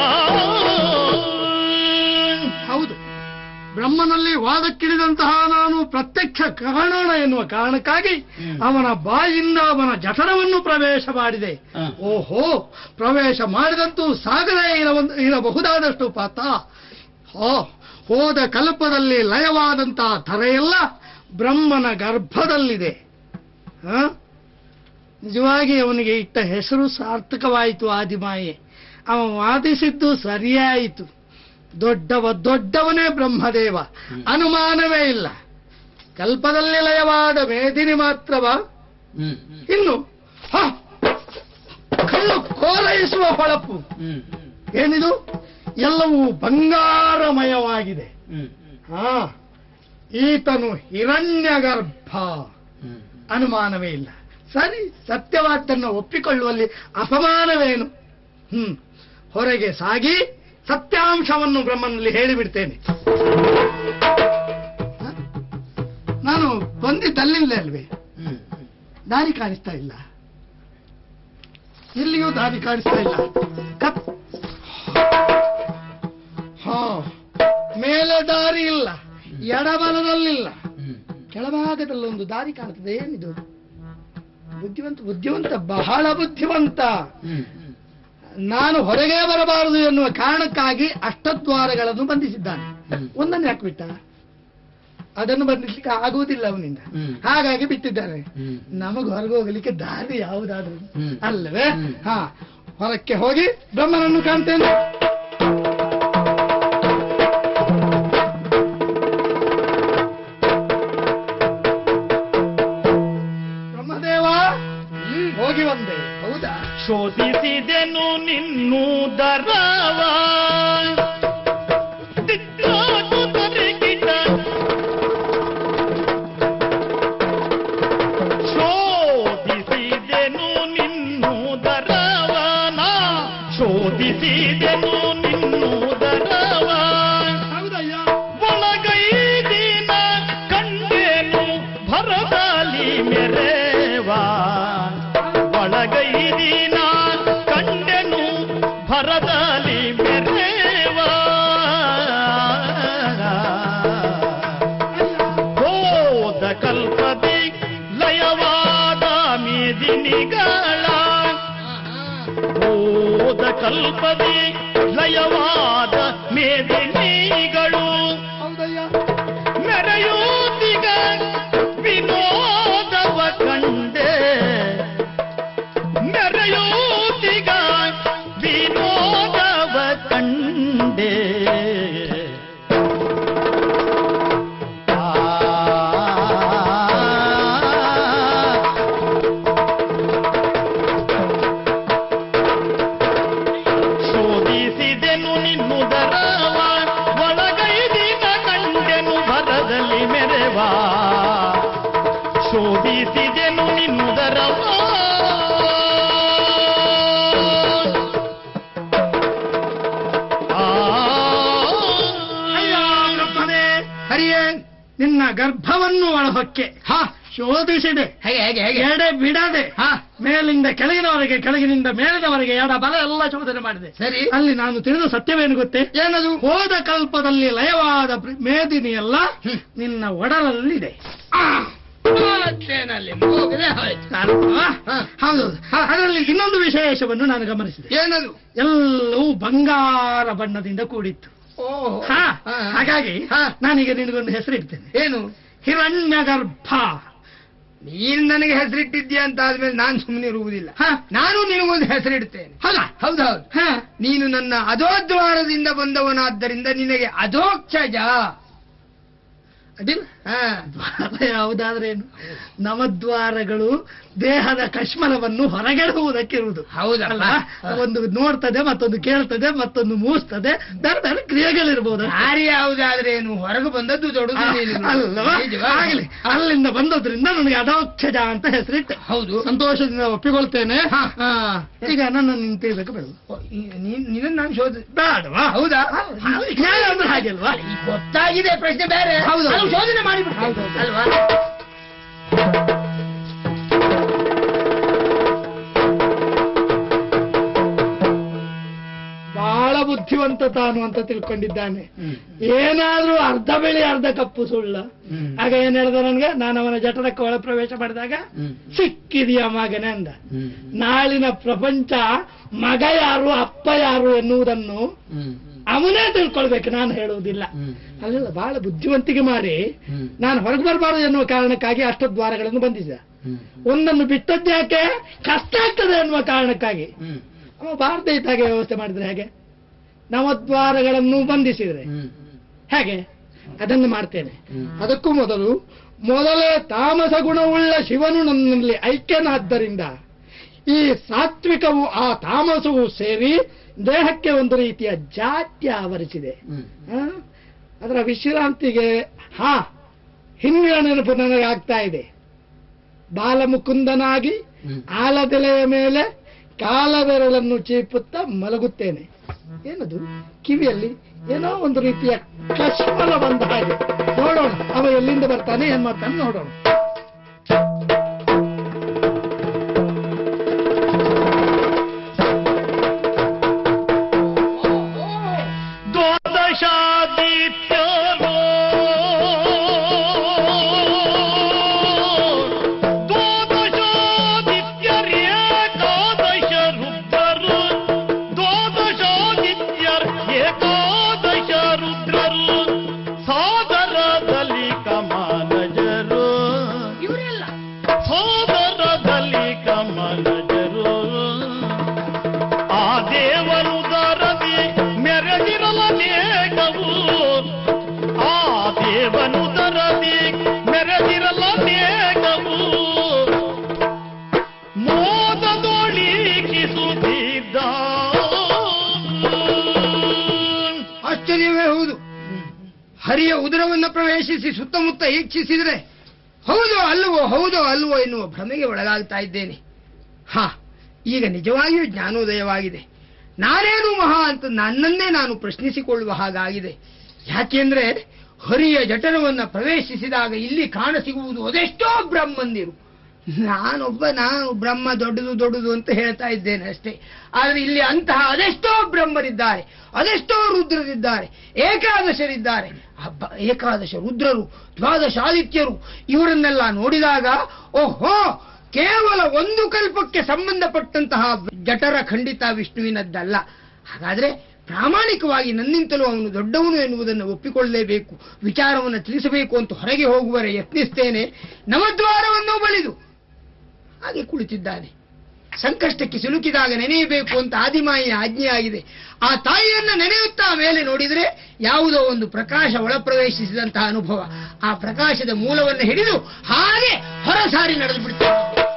ಹೌದು ಬ್ರಹ್ಮನಲ್ಲಿ ವಾದಕ್ಕಿಳಿದಂತಹ ನಾನು ಪ್ರತ್ಯಕ್ಷ ಕಾರಣ ಎನ್ನುವ ಕಾರಣಕ್ಕಾಗಿ ಅವನ ಬಾಯಿಂದ ಅವನ ಜಠರವನ್ನು ಪ್ರವೇಶ ಮಾಡಿದೆ ಓಹೋ ಪ್ರವೇಶ ಮಾಡಿದಂತೂ ಸಾಗದೇ ಇರವ- ಇರಬಹುದಾದಷ್ಟು ಪಾತ ಹೋ ಹೋದ ಕಲ್ಪದಲ್ಲಿ ಲಯವಾದಂತಹ ಥರೆಯೆಲ್ಲ ಬ್ರಹ್ಮನ ಗರ್ಭದಲ್ಲಿದೆ ಹ? ನಿಜವಾಗಿ ಅವನಿಗೆ ಇಟ್ಟ ಹೆಸರು ಸಾರ್ಥಕವಾಯಿತು ಆದಿಮಾಯೆ ಅವ ವಾದಿಸಿದ್ದು ಸರಿಯಾಯಿತು ದೊಡ್ಡವ ದೊಡ್ಡವನೇ ಬ್ರಹ್ಮದೇವ ಅನುಮಾನವೇ ಇಲ್ಲ ಕಲ್ಪದಲ್ಲಿ ಲಯವಾದ ಮೇದಿನಿ ಮಾತ್ರವ ಇನ್ನು ಹ! ಕಣ್ಣು ಕೋರೈಸುವ ಹೊಳಪು ಏನಿದು ಎಲ್ಲವೂ ಬಂಗಾರಮಯವಾಗಿದೆ ಹಾ ಈತನು ಹಿರಣ್ಯಗರ್ಭ ಅನುಮಾನವೇ ಇಲ್ಲ ಸರಿ ಸತ್ಯವಾದ್ದನ್ನು ಒಪ್ಪಿಕೊಳ್ಳುವಲ್ಲಿ ಅಪಮಾನವೇನು ಹ್ಮ್ ಹೊರಗೆ ಸಾಗಿ ಸತ್ಯಾಂಶವನ್ನು ಬ್ರಹ್ಮನಲ್ಲಿ ಹೇಳಿಬಿಡ್ತೇನೆ ಹ? ನಾನು ಬಂದಿದ್ದಲ್ಲಿಂದಲೇ ಅಲ್ವೇ ದಾರಿ ಕಾಣಿಸ್ತಾ ಇಲ್ಲ ಎಲ್ಲಿಯೂ ದಾರಿ ಕಾಣಿಸ್ತಾ ಇಲ್ಲ ಕತ್ ಹಾ ಮೇಲೆ ದಾರಿ ಇಲ್ಲ ಎಡಬಲದಲ್ಲಿಲ್ಲ ಕೆಳಭಾಗದಲ್ಲೊಂದು ದಾರಿ ಕಾಣುತ್ತದೆ ಏನಿದು ಬುದ್ಧಿವಂತ ಬುದ್ಧಿವಂತ ಬಹಳ ಬುದ್ಧಿವಂತ ನಾನು ಹೊರಗೆ ಬರಬಾರದು ಎನ್ನುವ ಕಾರಣಕ್ಕಾಗಿ ಅಷ್ಟದ್ವಾರಗಳನ್ನು ಬಂಧಿಸಿದ್ದಾನೆ ಒಂದನ್ನು ಯಾಕೆ ಬಿಟ್ಟ ಅದನ್ನು ಬಂಧಿಸಲಿಕ್ಕೆ ಆಗುವುದಿಲ್ಲ ಅವನಿಂದ ಹಾಗಾಗಿ ಬಿಟ್ಟಿದ್ದಾನೆ ನಮಗೆ ಹೊರಗೆ ಹೋಗಲಿಕ್ಕೆ ದಾರಿ ಯಾವುದಾದ್ರೂ ಅಲ್ಲವೇ ಹಾ ಹೊರಕ್ಕೆ ಹೋಗಿ ಬ್ರಹ್ಮನನ್ನು ಕಾಣ್ತೇನೆ ಬ್ರಹ್ಮದೇವ ಹೋಗಿ ಬಂದೆ ಹೌದಾ ಶೋಧಿಸಿದೆನು ನಿನ್ನೂದರವ ದಿಕ್ಕಾಟು ತಲೆಗಿಟ ಶೋಧಿಸಿದೆನು ನಿನ್ನ ಶೋಧಿಸಿದೆನು ನಿನ್ನುದರವ ಹೌದಯ್ಯ ಒಳಗೈದಿನ ಕಂಡೇನು ಭರದಲ್ಲಿ ಮೆರೆವಾ ಒಳಗೈದಿನ ಕಂಡೆನು ಭರದಲ್ಲಿ ಮೆರೆವಾ ಹೋದ ಕಲ್ಪದಿ ಲಯವಾದ ಮೇದಿನಿಗಳ ಹೋದ ಕಲ್ಪದಿ ಲಯವಾದ ಮೇದಿನಿಗಳು ಹೌದಯ್ಯ ಮೆರೆಯೂತಿಗ ವಿನೋದವ ಕಂಡೆ ಮೆರೆಯೂತಿಗ ವಿನೋದವ ಕಂಡೆ ಆ ಶೋಧಿಸಿದೆನು ನಿನ್ನುದರವ ಒಳಗೈದಿನ ಕಂಡೆನು ಭರದಲ್ಲಿ ಮೆರೆವಾ ಶೋಧಿಸಿದೆನು ನಿನ್ನುದರವ ಆ ಅಯ್ಯ ಬ್ರಹ್ಮನೇ ಹರಿಯೇ ನಿನ್ನ ಗರ್ಭವನ್ನು ಒಳಹೊಕ್ಕೆ ಹಾ ಶೋಧಿಸಿದೆ ಹೇಗೆ ಹೇಗೆ ಹೇಗೆ ಎಡೆ ಬಿಡದೆ ಹಾ ಮೇಲಿಂದ ಕೆಳಗಿನವರೆಗೆ ಕೆಳಗಿನಿಂದ ಮೇಲಿನವರೆಗೆ ಎಡ ಬಲ ಎಲ್ಲ ಶೋಧನೆ ಮಾಡಿದೆ ಸರಿ ಅಲ್ಲಿ ನಾನು ತಿಳಿದ ಸತ್ಯವೇನು ಗೊತ್ತೇ ಏನದು ಹೋದ ಕಲ್ಪದಲ್ಲಿ ಲಯವಾದ ಪ್ರ- ಮೇದಿನಿ ಎಲ್ಲ ಹ್ಮ್. ನಿನ್ನ ಒಡಲಲ್ಲಿದೆ ಆ, ಮತ್ತೇನಲ್ಲಿ ಮುಗಿದೇ ಹೋಯ್ತು ಅಲ್ವಾ? ಹಾ. ಹೌದು ಅದರಲ್ಲಿ ಇನ್ನೊಂದು ವಿಶೇಷವನ್ನು ನಾನು ಗಮನಿಸಿದೆ ಏನದು ಎಲ್ಲವೂ ಬಂಗಾರ ಬಣ್ಣದಿಂದ ಕೂಡಿತ್ತು ಓ ಹಾ ಹಾ. ಹಾಗಾಗಿ ಹಾ. ನಾನೀಗ ನಿನಗೊಂದು ಹೆಸರಿಡ್ತೇನೆ ಏನು ಹಿರಣ್ಯ ಗರ್ಭ ನೀನು ನನಗೆ ಹೆಸರಿಟ್ಟಿದ್ಯಾ ಅಂತ ಆದ್ಮೇಲೆ ನಾನು ಸುಮ್ಮನೆ ಇರುವುದಿಲ್ಲ ಹಾ. ನಾನು ನಿನಗೊಂದು ಹೆಸರಿಡ್ತೇನೆ ಹೌದಾ ಹೌದೌದು ಹಾ ನೀನು ನನ್ನ ಅಧೋದ್ವಾರದಿಂದ ಬಂದವನಾದ್ದರಿಂದ ನಿನಗೆ ಅಧೋಕ್ಷಜ ಅದಿಲ್ಲ ಹಾ. ದ್ವಾರ ಯಾವುದಾದ್ರೇನು ನವದ್ವಾರಗಳು ದೇಹದ ಕಶ್ಮಲವನ್ನು ಹೊರಗೆಡುವುದಕ್ಕಿರುವುದು ಹೌದಲ್ಲ? ಅಲ್ವಾ? ಒಂದು ನೋಡ್ತದೆ ಮತ್ತೊಂದು ಕೇಳ್ತದೆ ಮತ್ತೊಂದು ಮೂಸ್ತದೆ ಬೇರೆ ಬೇರೆ ಕ್ರಿಯೆಗಳಿರ್ಬೋದು ದಾರಿ ಯಾವುದಾದ್ರೇನು ಹೊರಗೆ ಬಂದದ್ದು ದೊಡ್ಡದು ನೀನು. ಅಲ್ಲವಾ ನಿಜವಾ? ಆಗಲಿ ಅಲ್ಲಿಂದ ಬಂದದ್ರಿಂದ ನನಗೆ ಅಧೋಕ್ಷಜ ಅಂತ ಹೆಸರಿಟ್ಟೆ ಹೌದು ಸಂತೋಷದಿಂದ ಒಪ್ಪಿಕೊಳ್ತೇನೆ ಹಾ. ಆ, ಈಗ ನನ್ನ ನಿಂತಿರ್ಬೇಕು ಬೇಡ ಓ, ಈ- ನೀನ್- ನಿನ್ನನ್ನು ನಾನು ಶೋಧ ಬೇಡವಾ ಹೌದಾ ಜ್ಞಾನ ಅಂದ್ರೆ ಹಾಗೆ ಅಲ್ವಾ ಈ ಗೊತ್ತಾಗಿದೆ ಪ್ರಶ್ನೆ ಬೇರೆ ಹೌದು. ನಾನು ಶೋಧನೆ ಮಾಡಿಬಿಡ್ತೇನೆ ಹೌದು, ಹೌದು. ಅಲ್ವಾ ಬಹಳ ಬುದ್ಧಿವಂತ ತಾನು ಅಂತ ತಿಳ್ಕೊಂಡಿದ್ದಾನೆ ಏನಾದ್ರೂ ಅರ್ಧ ಬೆಳಿ ಅರ್ಧ ಕಪ್ಪು ಸುಳ್ಳ ಆಗ ಏನ್ ಹೇಳ್ದ ನನ್ಗೆ ನಾನು ಅವನ ಜಠರಕ್ಕೆ ಒಳ ಪ್ರವೇಶ ಮಾಡಿದಾಗ ಸಿಕ್ಕಿದೆಯ ಮಗನೇ ಅಂದ ನಾಳಿನ ಪ್ರಪಂಚ ಮಗ ಯಾರು ಅಪ್ಪ ಯಾರು ಎನ್ನುವುದನ್ನು ಅವನೇ ತಿಳ್ಕೊಳ್ಬೇಕು ನಾನು ಹೇಳುವುದಿಲ್ಲ ಅಲ್ಲೆಲ್ಲ ಬಹಳ ಬುದ್ಧಿವಂತಿಕೆ ಮಾಡಿ ನಾನು ಹೊರಗೆ ಬರಬಾರದು ಎನ್ನುವ ಕಾರಣಕ್ಕಾಗಿ ಅಷ್ಟದ್ವಾರಗಳನ್ನು ಬಂಧಿಸಿದ ಒಂದನ್ನು ಬಿಟ್ಟದ್ಯಾಕೆ ಕಷ್ಟ ಆಗ್ತದೆ ಎನ್ನುವ ಕಾರಣಕ್ಕಾಗಿ ಅವ ಭಾರತ ಇದ್ದಾಗೆ ವ್ಯವಸ್ಥೆ ಮಾಡಿದ್ರೆ ಹೇಗೆ ನವದ್ವಾರಗಳನ್ನು ಬಂಧಿಸಿದ್ರೆ ಹೇಗೆ ಅದನ್ನು ಮಾಡ್ತೇನೆ ಅದಕ್ಕೂ ಮೊದಲು ಮೊದಲೇ ತಾಮಸ ಗುಣವುಳ್ಳ ಶಿವನು ನನ್ನಲ್ಲಿ ಐಕ್ಯನಾದ್ದರಿಂದ ಈ ಸಾತ್ವಿಕವು ಆ ತಾಮಸವು ಸೇರಿ ದೇಹಕ್ಕೆ ಒಂದು ರೀತಿಯ ಜಾತ್ಯ ಆವರಿಸಿದೆ ಆ? ಅದರ ವಿಶ್ರಾಂತಿಗೆ ಹಾ ಹಿಂದಿನ ನೆನಪು ನನಗೆ ಆಗ್ತಾ ಇದೆ ಬಾಲಮುಕುಂದನಾಗಿ ಆಲದೆಲೆಯ ಮೇಲೆ ಕಾಲಬೆರಳನ್ನು ಚೀಪುತ್ತಾ ಮಲಗುತ್ತೇನೆ ಏನದು ಕಿವಿಯಲ್ಲಿ ಏನೋ ಒಂದು ರೀತಿಯ ಕಶ್ಮಲ ಬಂದ ಹಾಗೆ ನೋಡೋಣ ಅವ ಎಲ್ಲಿಂದ ಬರ್ತಾನೆ ಏನ್ ಮಾಡ್ತಾನೆ ನೋಡೋಣ ದ್ವಾದಶಾದಿತ್ಯರೋ ದ್ವಾದಶಾದಿತ್ಯರ್ಯೇಕಾದಶ ರುದ್ರರು ದ್ವಾದಶಾದಿತ್ಯರ್ ಏಕಾದಶ ರುದ್ರರು ಸಾಗರದಲ್ಲಿ ಕಮಲಜರು ಇವರೆಲ್ಲ ಸಾಗರದಲ್ಲಿ ಕಮಲಜರು ಆ ದೇವನು ದರದಿ ಮೆರೆದಿರಲ ಮೇಘವು ಆ ದೇವನು ದರದಿ ಮೆರೆದಿರಲ ಮೇಘವು ಮೋದದೊಳಿಕಿಸುತ್ತಿದ್ದ ಆಶ್ಚರ್ಯವೇ ಹೌದು ಹರಿಯ ಉದರವನ್ನು ಪ್ರವೇಶಿಸಿ ಸುತ್ತಮುತ್ತ ಈಕ್ಷಿಸಿದರೆ ಹೌದೋ ಅಲ್ಲವೋ ಹೌದೋ ಅಲ್ಲವೋ ಎನ್ನುವ ಭ್ರಮೆಗೆ ಒಳಗಾಗ್ತಾ ಇದ್ದೇನೆ ಹಾ ಈಗ ನಿಜವಾಗಿಯೂ ಜ್ಞಾನೋದಯವಾಗಿದೆ ನಾನೇನು ಮಹಾ ಅಂತ ನನ್ನನ್ನೇ ನಾನು ಪ್ರಶ್ನಿಸಿಕೊಳ್ಳುವ ಹಾಗಾಗಿದೆ ಯಾಕೆಂದ್ರೆ ಹರಿಯ ಜಠರವನ್ನ ಪ್ರವೇಶಿಸಿದಾಗ ಇಲ್ಲಿ ಕಾಣಸಿಗುವುದು ಅದೆಷ್ಟೋ ಬ್ರಹ್ಮಂದಿರು ನಾನೊಬ್ಬ ನಾನು ಬ್ರಹ್ಮ ದೊಡ್ಡದು ದೊಡ್ಡದು ಅಂತ ಹೇಳ್ತಾ ಇದ್ದೇನೆ ಅಷ್ಟೇ ಆದರೆ ಇಲ್ಲಿ ಅಂತಹ ಅದೆಷ್ಟೋ ಬ್ರಹ್ಮರಿದ್ದಾರೆ ಅದೆಷ್ಟೋ ರುದ್ರರಿದ್ದಾರೆ ಏಕಾದಶರಿದ್ದಾರೆ ಹಬ್ಬ ಏಕಾದಶ ರುದ್ರರು ದ್ವಾದಶ ಆದಿತ್ಯರು ಇವರನ್ನೆಲ್ಲ ನೋಡಿದಾಗ ಓಹೋ ಕೇವಲ ಒಂದು ಕಲ್ಪಕ್ಕೆ ಸಂಬಂಧಪಟ್ಟಂತಹ ಜಠರ ಖಂಡಿತ ವಿಷ್ಣುವಿನದ್ದಲ್ಲ ಹಾಗಾದ್ರೆ ಪ್ರಾಮಾಣಿಕವಾಗಿ ನನ್ನಿಂತಲೂ ಅವನು ದೊಡ್ಡವನು ಎನ್ನುವುದನ್ನು ಒಪ್ಪಿಕೊಳ್ಳಲೇಬೇಕು ವಿಚಾರವನ್ನು ತಿಳಿಸಬೇಕು ಅಂತ ಹೊರಗೆ ಹೋಗುವರೆ ಯತ್ನಿಸ್ತೇನೆ ನವದ್ವಾರವನ್ನು ಬಳಿದು ಹಾಗೆ ಕುಳಿತಿದ್ದಾನೆ ಸಂಕಷ್ಟಕ್ಕೆ ಸಿಲುಕಿದಾಗ ನೆನೆಯಬೇಕು ಅಂತ ಆದಿಮಾಯಿಯ ಆಜ್ಞೆಯಾಗಿದೆ ಆ ತಾಯಿಯನ್ನ ನೆನೆಯುತ್ತಾ ಮೇಲೆ ನೋಡಿದರೆ ಯಾವುದೋ ಒಂದು ಪ್ರಕಾಶ ಒಳಪ್ರವೇಶಿಸಿದಂತಹ ಅನುಭವ ಆ ಪ್ರಕಾಶದ ಮೂಲವನ್ನು ಹಿಡಿದು ಹಾಗೆ ಹೊರಸಾರಿ ನಡೆದು ಬಿಡ್ತಾನೆ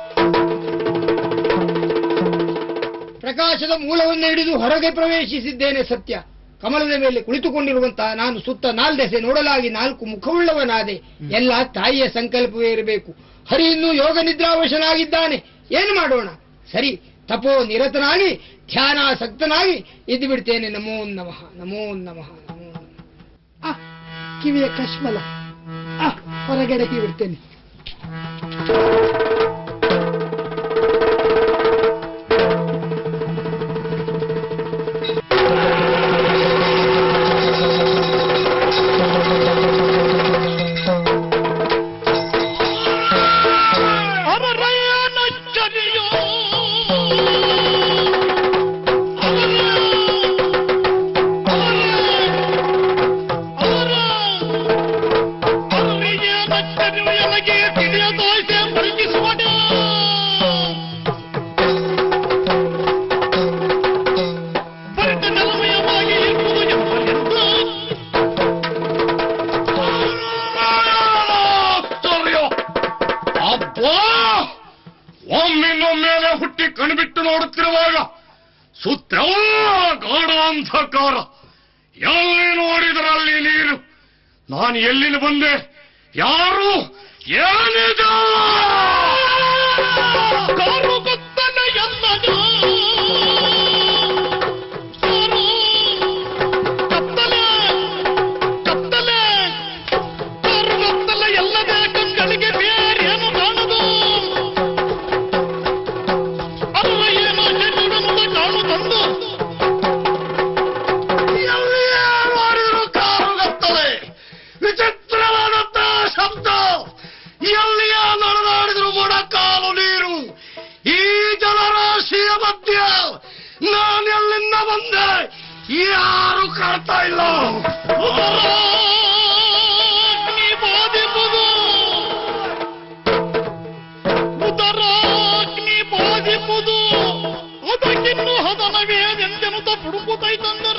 ಪ್ರಕಾಶದ ಮೂಲವನ್ನು ಹಿಡಿದು ಹೊರಗೆ ಪ್ರವೇಶಿಸಿದ್ದೇನೆ ಸತ್ಯ ಕಮಲದ ಮೇಲೆ ಕುಳಿತುಕೊಂಡಿರುವಂತಹ ನಾನು ಸುತ್ತ ನಾಲ್ದೆಸೆ ನೋಡಲಾಗಿ ನಾಲ್ಕು ಮುಖವುಳ್ಳವನಾದೆ ಎಲ್ಲ ತಾಯಿಯ ಸಂಕಲ್ಪವೇ ಇರಬೇಕು ಹರಿ ಇನ್ನೂ ಯೋಗ ನಿದ್ರಾವಶನಾಗಿದ್ದಾನೆ ಏನು ಮಾಡೋಣ ಸರಿ ತಪೋ ನಿರತನಾಗಿ ಧ್ಯಾನಾಸಕ್ತನಾಗಿ ಇದ್ದು ಬಿಡ್ತೇನೆ ನಮೋ ನಮಃ ನಮೋ ನಮಃ ನಮೋ ನಮಃ ಆ, ಕಿವಿಯ ಕಶ್ಮಲ ಆ, ಹೊರಗಡೆ ಬಿಡ್ತೇನೆ ಅವರಯ್ಯನಚ್ಚರಿಯೋ ಅವರಯ್ಯನಚ್ಚರಿಯೊಳಗೆ ತಿಳಿಯ ದೋಷೆ ಪರೀಕ್ಷಿಸುವಡ ಪರಿತ ನೆಲಮಯವಾಗಿ ಇರುವುದು ಎಂಬ ಆಶ್ಚರ್ಯ ಅಬ್ಬಾ ಒಮ್ಮಿನ್ನು ಮೇಲೆ ಹುಟ್ಟಿ ಕಣ್ಬಿಟ್ಟು ನೋಡುತ್ತಿರುವಾಗ ಸುತ್ತೆಲ್ಲ ಗಾಢ ಅಂಧಕಾರ ಎಲ್ಲಿ ನೋಡಿದರಲ್ಲಿ ನೀರು ನಾನು ಎಲ್ಲಿನ ಬಂದೆ ಯಾರು ಏನಿದ ಕಾರು ಗೊತ್ತಲ್ಲ ಎಲ್ಲದ ಕಾರು ಕತ್ತಲೆ ಕತ್ತಲೆ ಕಾರು ಗೊತ್ತಲ್ಲ ಎಲ್ಲದ ಕಣ್ಗಳಿಗೆ ಬೇರೇನು ಕಾಣದು ಅಲ್ಲ ಏನೋ ಜನ್ಮದ ಕಾಣು ತಂದು ಎಲ್ಲಿಯೇ ಮಾಡಿದ್ರು ಕಾರು ಗತ್ತಲೆ ವಿಚಿತ್ರವಾದಂತಹ ಶಬ್ದ ಎಲ್ಲಿಯ ನಡೆದಾಡಿದ್ರು ಮೊಣಕಾಲು ನೀರು ಈ ಜಲರಾಶಿಯ ಮಧ್ಯ ನಾನೆಲ್ಲಿಂದ ಬಂದೆ ಯಾರು ಕಾಡ್ತಾ ಇಲ್ಲ ನೀ ಬಾಧಿಸುವುದು ಉದರಾಗ್ನಿ ಬಾಧಿಸುವುದು ಅದಕ್ಕಿನ್ನು ಹದನವೇದೆಂದೆನುತ ಹುಡುಕುತ್ತೈತಂದರ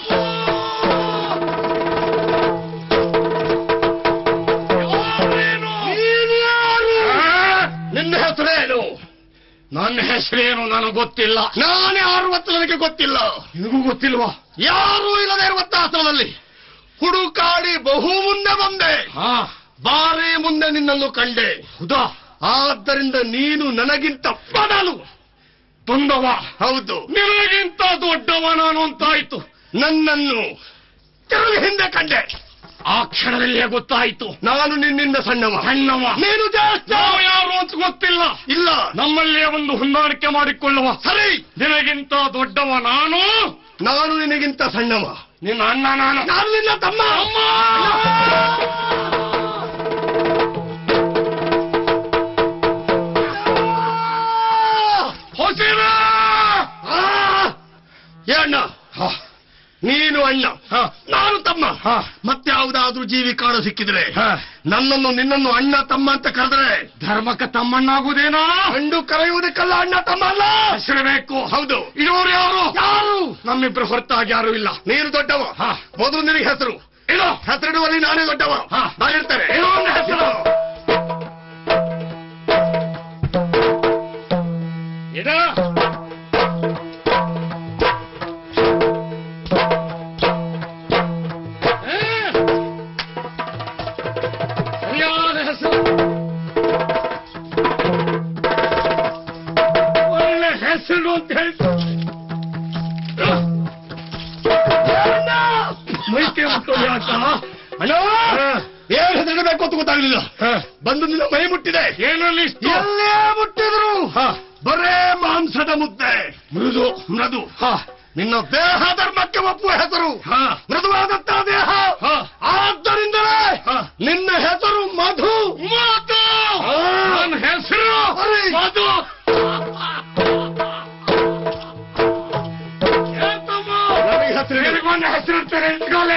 ನಿನ್ನ ಹೆಸರೇನು ನನ್ನ ಹೆಸರೇನು ನನಗೆ ಗೊತ್ತಿಲ್ಲ ನಾನೇ ಅರವತ್ತು ನನಗೆ ಗೊತ್ತಿಲ್ಲ ನಿನಗೂ ಗೊತ್ತಿಲ್ವಾ ಯಾರೂ ಇಲ್ಲದೆ ಇರುವಂತ ಆಸನದಲ್ಲಿ ಹುಡುಕಾಡಿ ಬಹು ಮುಂದೆ ಬಂದೆ ಬಾರಿ ಮುಂದೆ ನಿನ್ನನ್ನು ಕಂಡೆ ಹೌದಾ ಆದ್ದರಿಂದ ನೀನು ನನಗಿಂತ ಬದಲು ತುಂದವ ಹೌದು ನಿನಗಿಂತ ದೊಡ್ಡವ ನಾನು ಅಂತಾಯ್ತು ನನ್ನನ್ನು ತಿರುಗಿ ಹಿಂದೆ ಕಂಡೆ ಆ ಕ್ಷಣದಲ್ಲೇ ಗೊತ್ತಾಯ್ತು ನಾನು ನಿನ್ನಿಂದ ಸಣ್ಣವ ಸಣ್ಣವ ನೀನು ಜಾಸ್ತಿ ಯಾರು ಅಂತ ಗೊತ್ತಿಲ್ಲ ಇಲ್ಲ ನಮ್ಮಲ್ಲೇ ಒಂದು ಹೊಂದಾಣಿಕೆ ಮಾಡಿಕೊಳ್ಳುವ ಸರಿ ನಿನಗಿಂತ ದೊಡ್ಡವ ನಾನು ನಾನು ನಿನಗಿಂತ ಸಣ್ಣವ ನಿನ್ನ ಅಣ್ಣ ನಾನು ನಾನು ನಿನ್ನ ತಮ್ಮ ಹೊಸಿರ ಅಣ್ಣ ನೀನು ಅಣ್ಣ ನಾನು ತಮ್ಮ ಮತ್ಯಾವುದಾದ್ರೂ ಜೀವಿ ಕಾಣ ಸಿಕ್ಕಿದ್ರೆ ನನ್ನನ್ನು ನಿನ್ನನ್ನು ಅಣ್ಣ ತಮ್ಮ ಅಂತ ಕರೆದ್ರೆ ಧರ್ಮಕ್ಕೆ ತಮ್ಮಣ್ಣಾಗುವುದೇನೋ ಕಂಡು ಕರೆಯುವುದಕ್ಕಲ್ಲ ಅಣ್ಣ ತಮ್ಮ ಅಲ್ಲ ಹೆಸರಬೇಕು ಹೌದು ಇರೋರು ಯಾರು ಯಾರು ನಮ್ಮಿಬ್ರು ಹೊರತಾಗಿ ಯಾರು ಇಲ್ಲ ನೀನು ದೊಡ್ಡವ ಮೊದಲು ನಿನಗೆ ಹೆಸರು ಇರೋ ಹೆಸರಿಡುವಲ್ಲಿ ನಾನೇ ದೊಡ್ಡವ ನಾನಿರ್ತಾರೆ ಹೆಸರು ಇದ ಸರಿಯಾದ ಹೆಸರು ಒಳ್ಳೆ ಹೆಸರು ಅಂತ ಹೇಳ್ತಾರೆ ಯಾಕ? ಅಣ್ಣ ಏನ್ ಹೆದರಬೇಕು ಅಂತ ಗೊತ್ತಾಗ್ಲಿಲ್ಲ ಬಂದು ನಿನ್ನ ಮೈ ಮುಟ್ಟಿದೆ ಏನಲ್ಲಿ ಎಲ್ಲೇ ಮುಟ್ಟಿದ್ರು ಬರೇ ಮಾಂಸದ ಮುದ್ದೆ ಮೃದು ಮೃದು ನಿನ್ನ ದೇಹ ಧರ್ಮಕ್ಕೆ ಒಪ್ಪುವ ಹೆಸರು ಮೃದುವಾದಂತಹ ದೇಹ ಆದ್ದರಿಂದಲೇ ನಿನ್ನ ಹೆಸರು ಮಧು ಮಧು ನನ್ನ ಹೆಸರು ಮಧು ನನಗೆ ಹೆಸರು ಇರ್ತಾರೆ ಇಟ್ಕೊಳ್ಳಿ.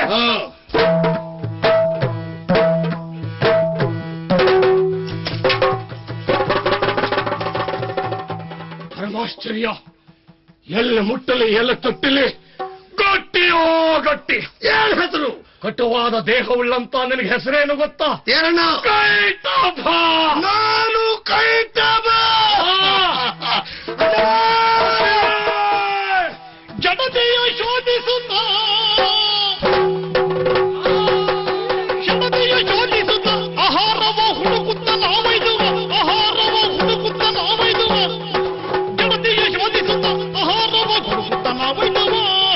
ಪರಮಾಶ್ಚರ್ಯ ಎಲ್ಲ ಮುಟ್ಟಲಿ ಎಲ್ಲ ತೊಟ್ಟಿಲಿ ಗಟ್ಟಿಯೋ ಗಟ್ಟಿ ಏನ್ ಹೆಸರು ಕಟುವಾದ ದೇಹವುಳ್ಳಂತ ನಿನಗೆ ಹೆಸರೇನು ಗೊತ್ತಾ ಏನ ಕೈಟಭ ನಾನು ಕೈಟಭ ಜಡತೆಯ ಶೋಧಿಸುತ್ತ ಜಡತೆಯ ಶೋಧಿಸುತ್ತ ಆಹಾರವ ಹುಡುಕುತ್ತ ನಾವೈದುವ ಆಹಾರವ ಹುಡುಕುತ್ತ ನಾವೈದುವ ಜಡತೆಯ ಶೋಧಿಸುತ್ತ ಆಹಾರವ ಹುಡುಕುತ್ತ ನಾವೈದುವ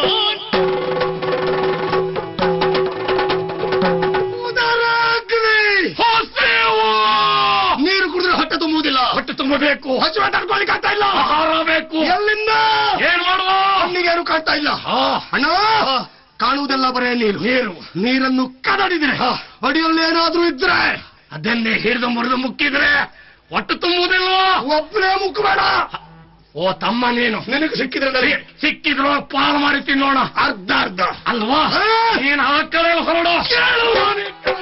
ನೀರು ಕುಡಿದ್ರೆ ಹೊಟ್ಟೆ ತುಂಬುವುದಿಲ್ಲ ಹೊಟ್ಟೆ ತುಂಬಬೇಕು ಹಸಿವೆ ತಡ್ಕೊಳ್ಲಿಕ್ಕೆ ಆಗ್ತಾ ಇಲ್ಲ ಆಹಾರ ಬೇಕು ಎಲ್ಲಿಂದ ಏನ್ ಮಾಡುವ ಕಣ್ಣಿಗೇನು ಕಾಣ್ತಾ ಇಲ್ಲ ಅಣ್ಣ ಕಾಣುವುದೆಲ್ಲ ಬರೇ ನೀರು ನೀರು ನೀರನ್ನು ಕದಡಿದ್ರೆ ಅಡಿಯಲ್ಲಿ ಏನಾದ್ರೂ ಇದ್ರೆ ಅದನ್ನೇ ಹಿಡಿದು ಮುರಿದು ಮುಕ್ಕಿದ್ರೆ ಹೊಟ್ಟೆ ತುಂಬುವುದಿಲ್ಲ ಒಬ್ಬನೇ ಮುಕ್ಕಬೇಡ ಓ ತಮ್ಮ ನೀನು ನಿನಗೆ ಸಿಕ್ಕಿದ್ರೆ ನನಗೆ ಸಿಕ್ಕಿದ್ರು ಪಾಲು ಮಾಡಿ ತಿನ್ನೋಣ ಅರ್ಧ ಅರ್ಧ ಅಲ್ವಾ ನೀನು ಆ ಕಡೆ ಹೊರಡು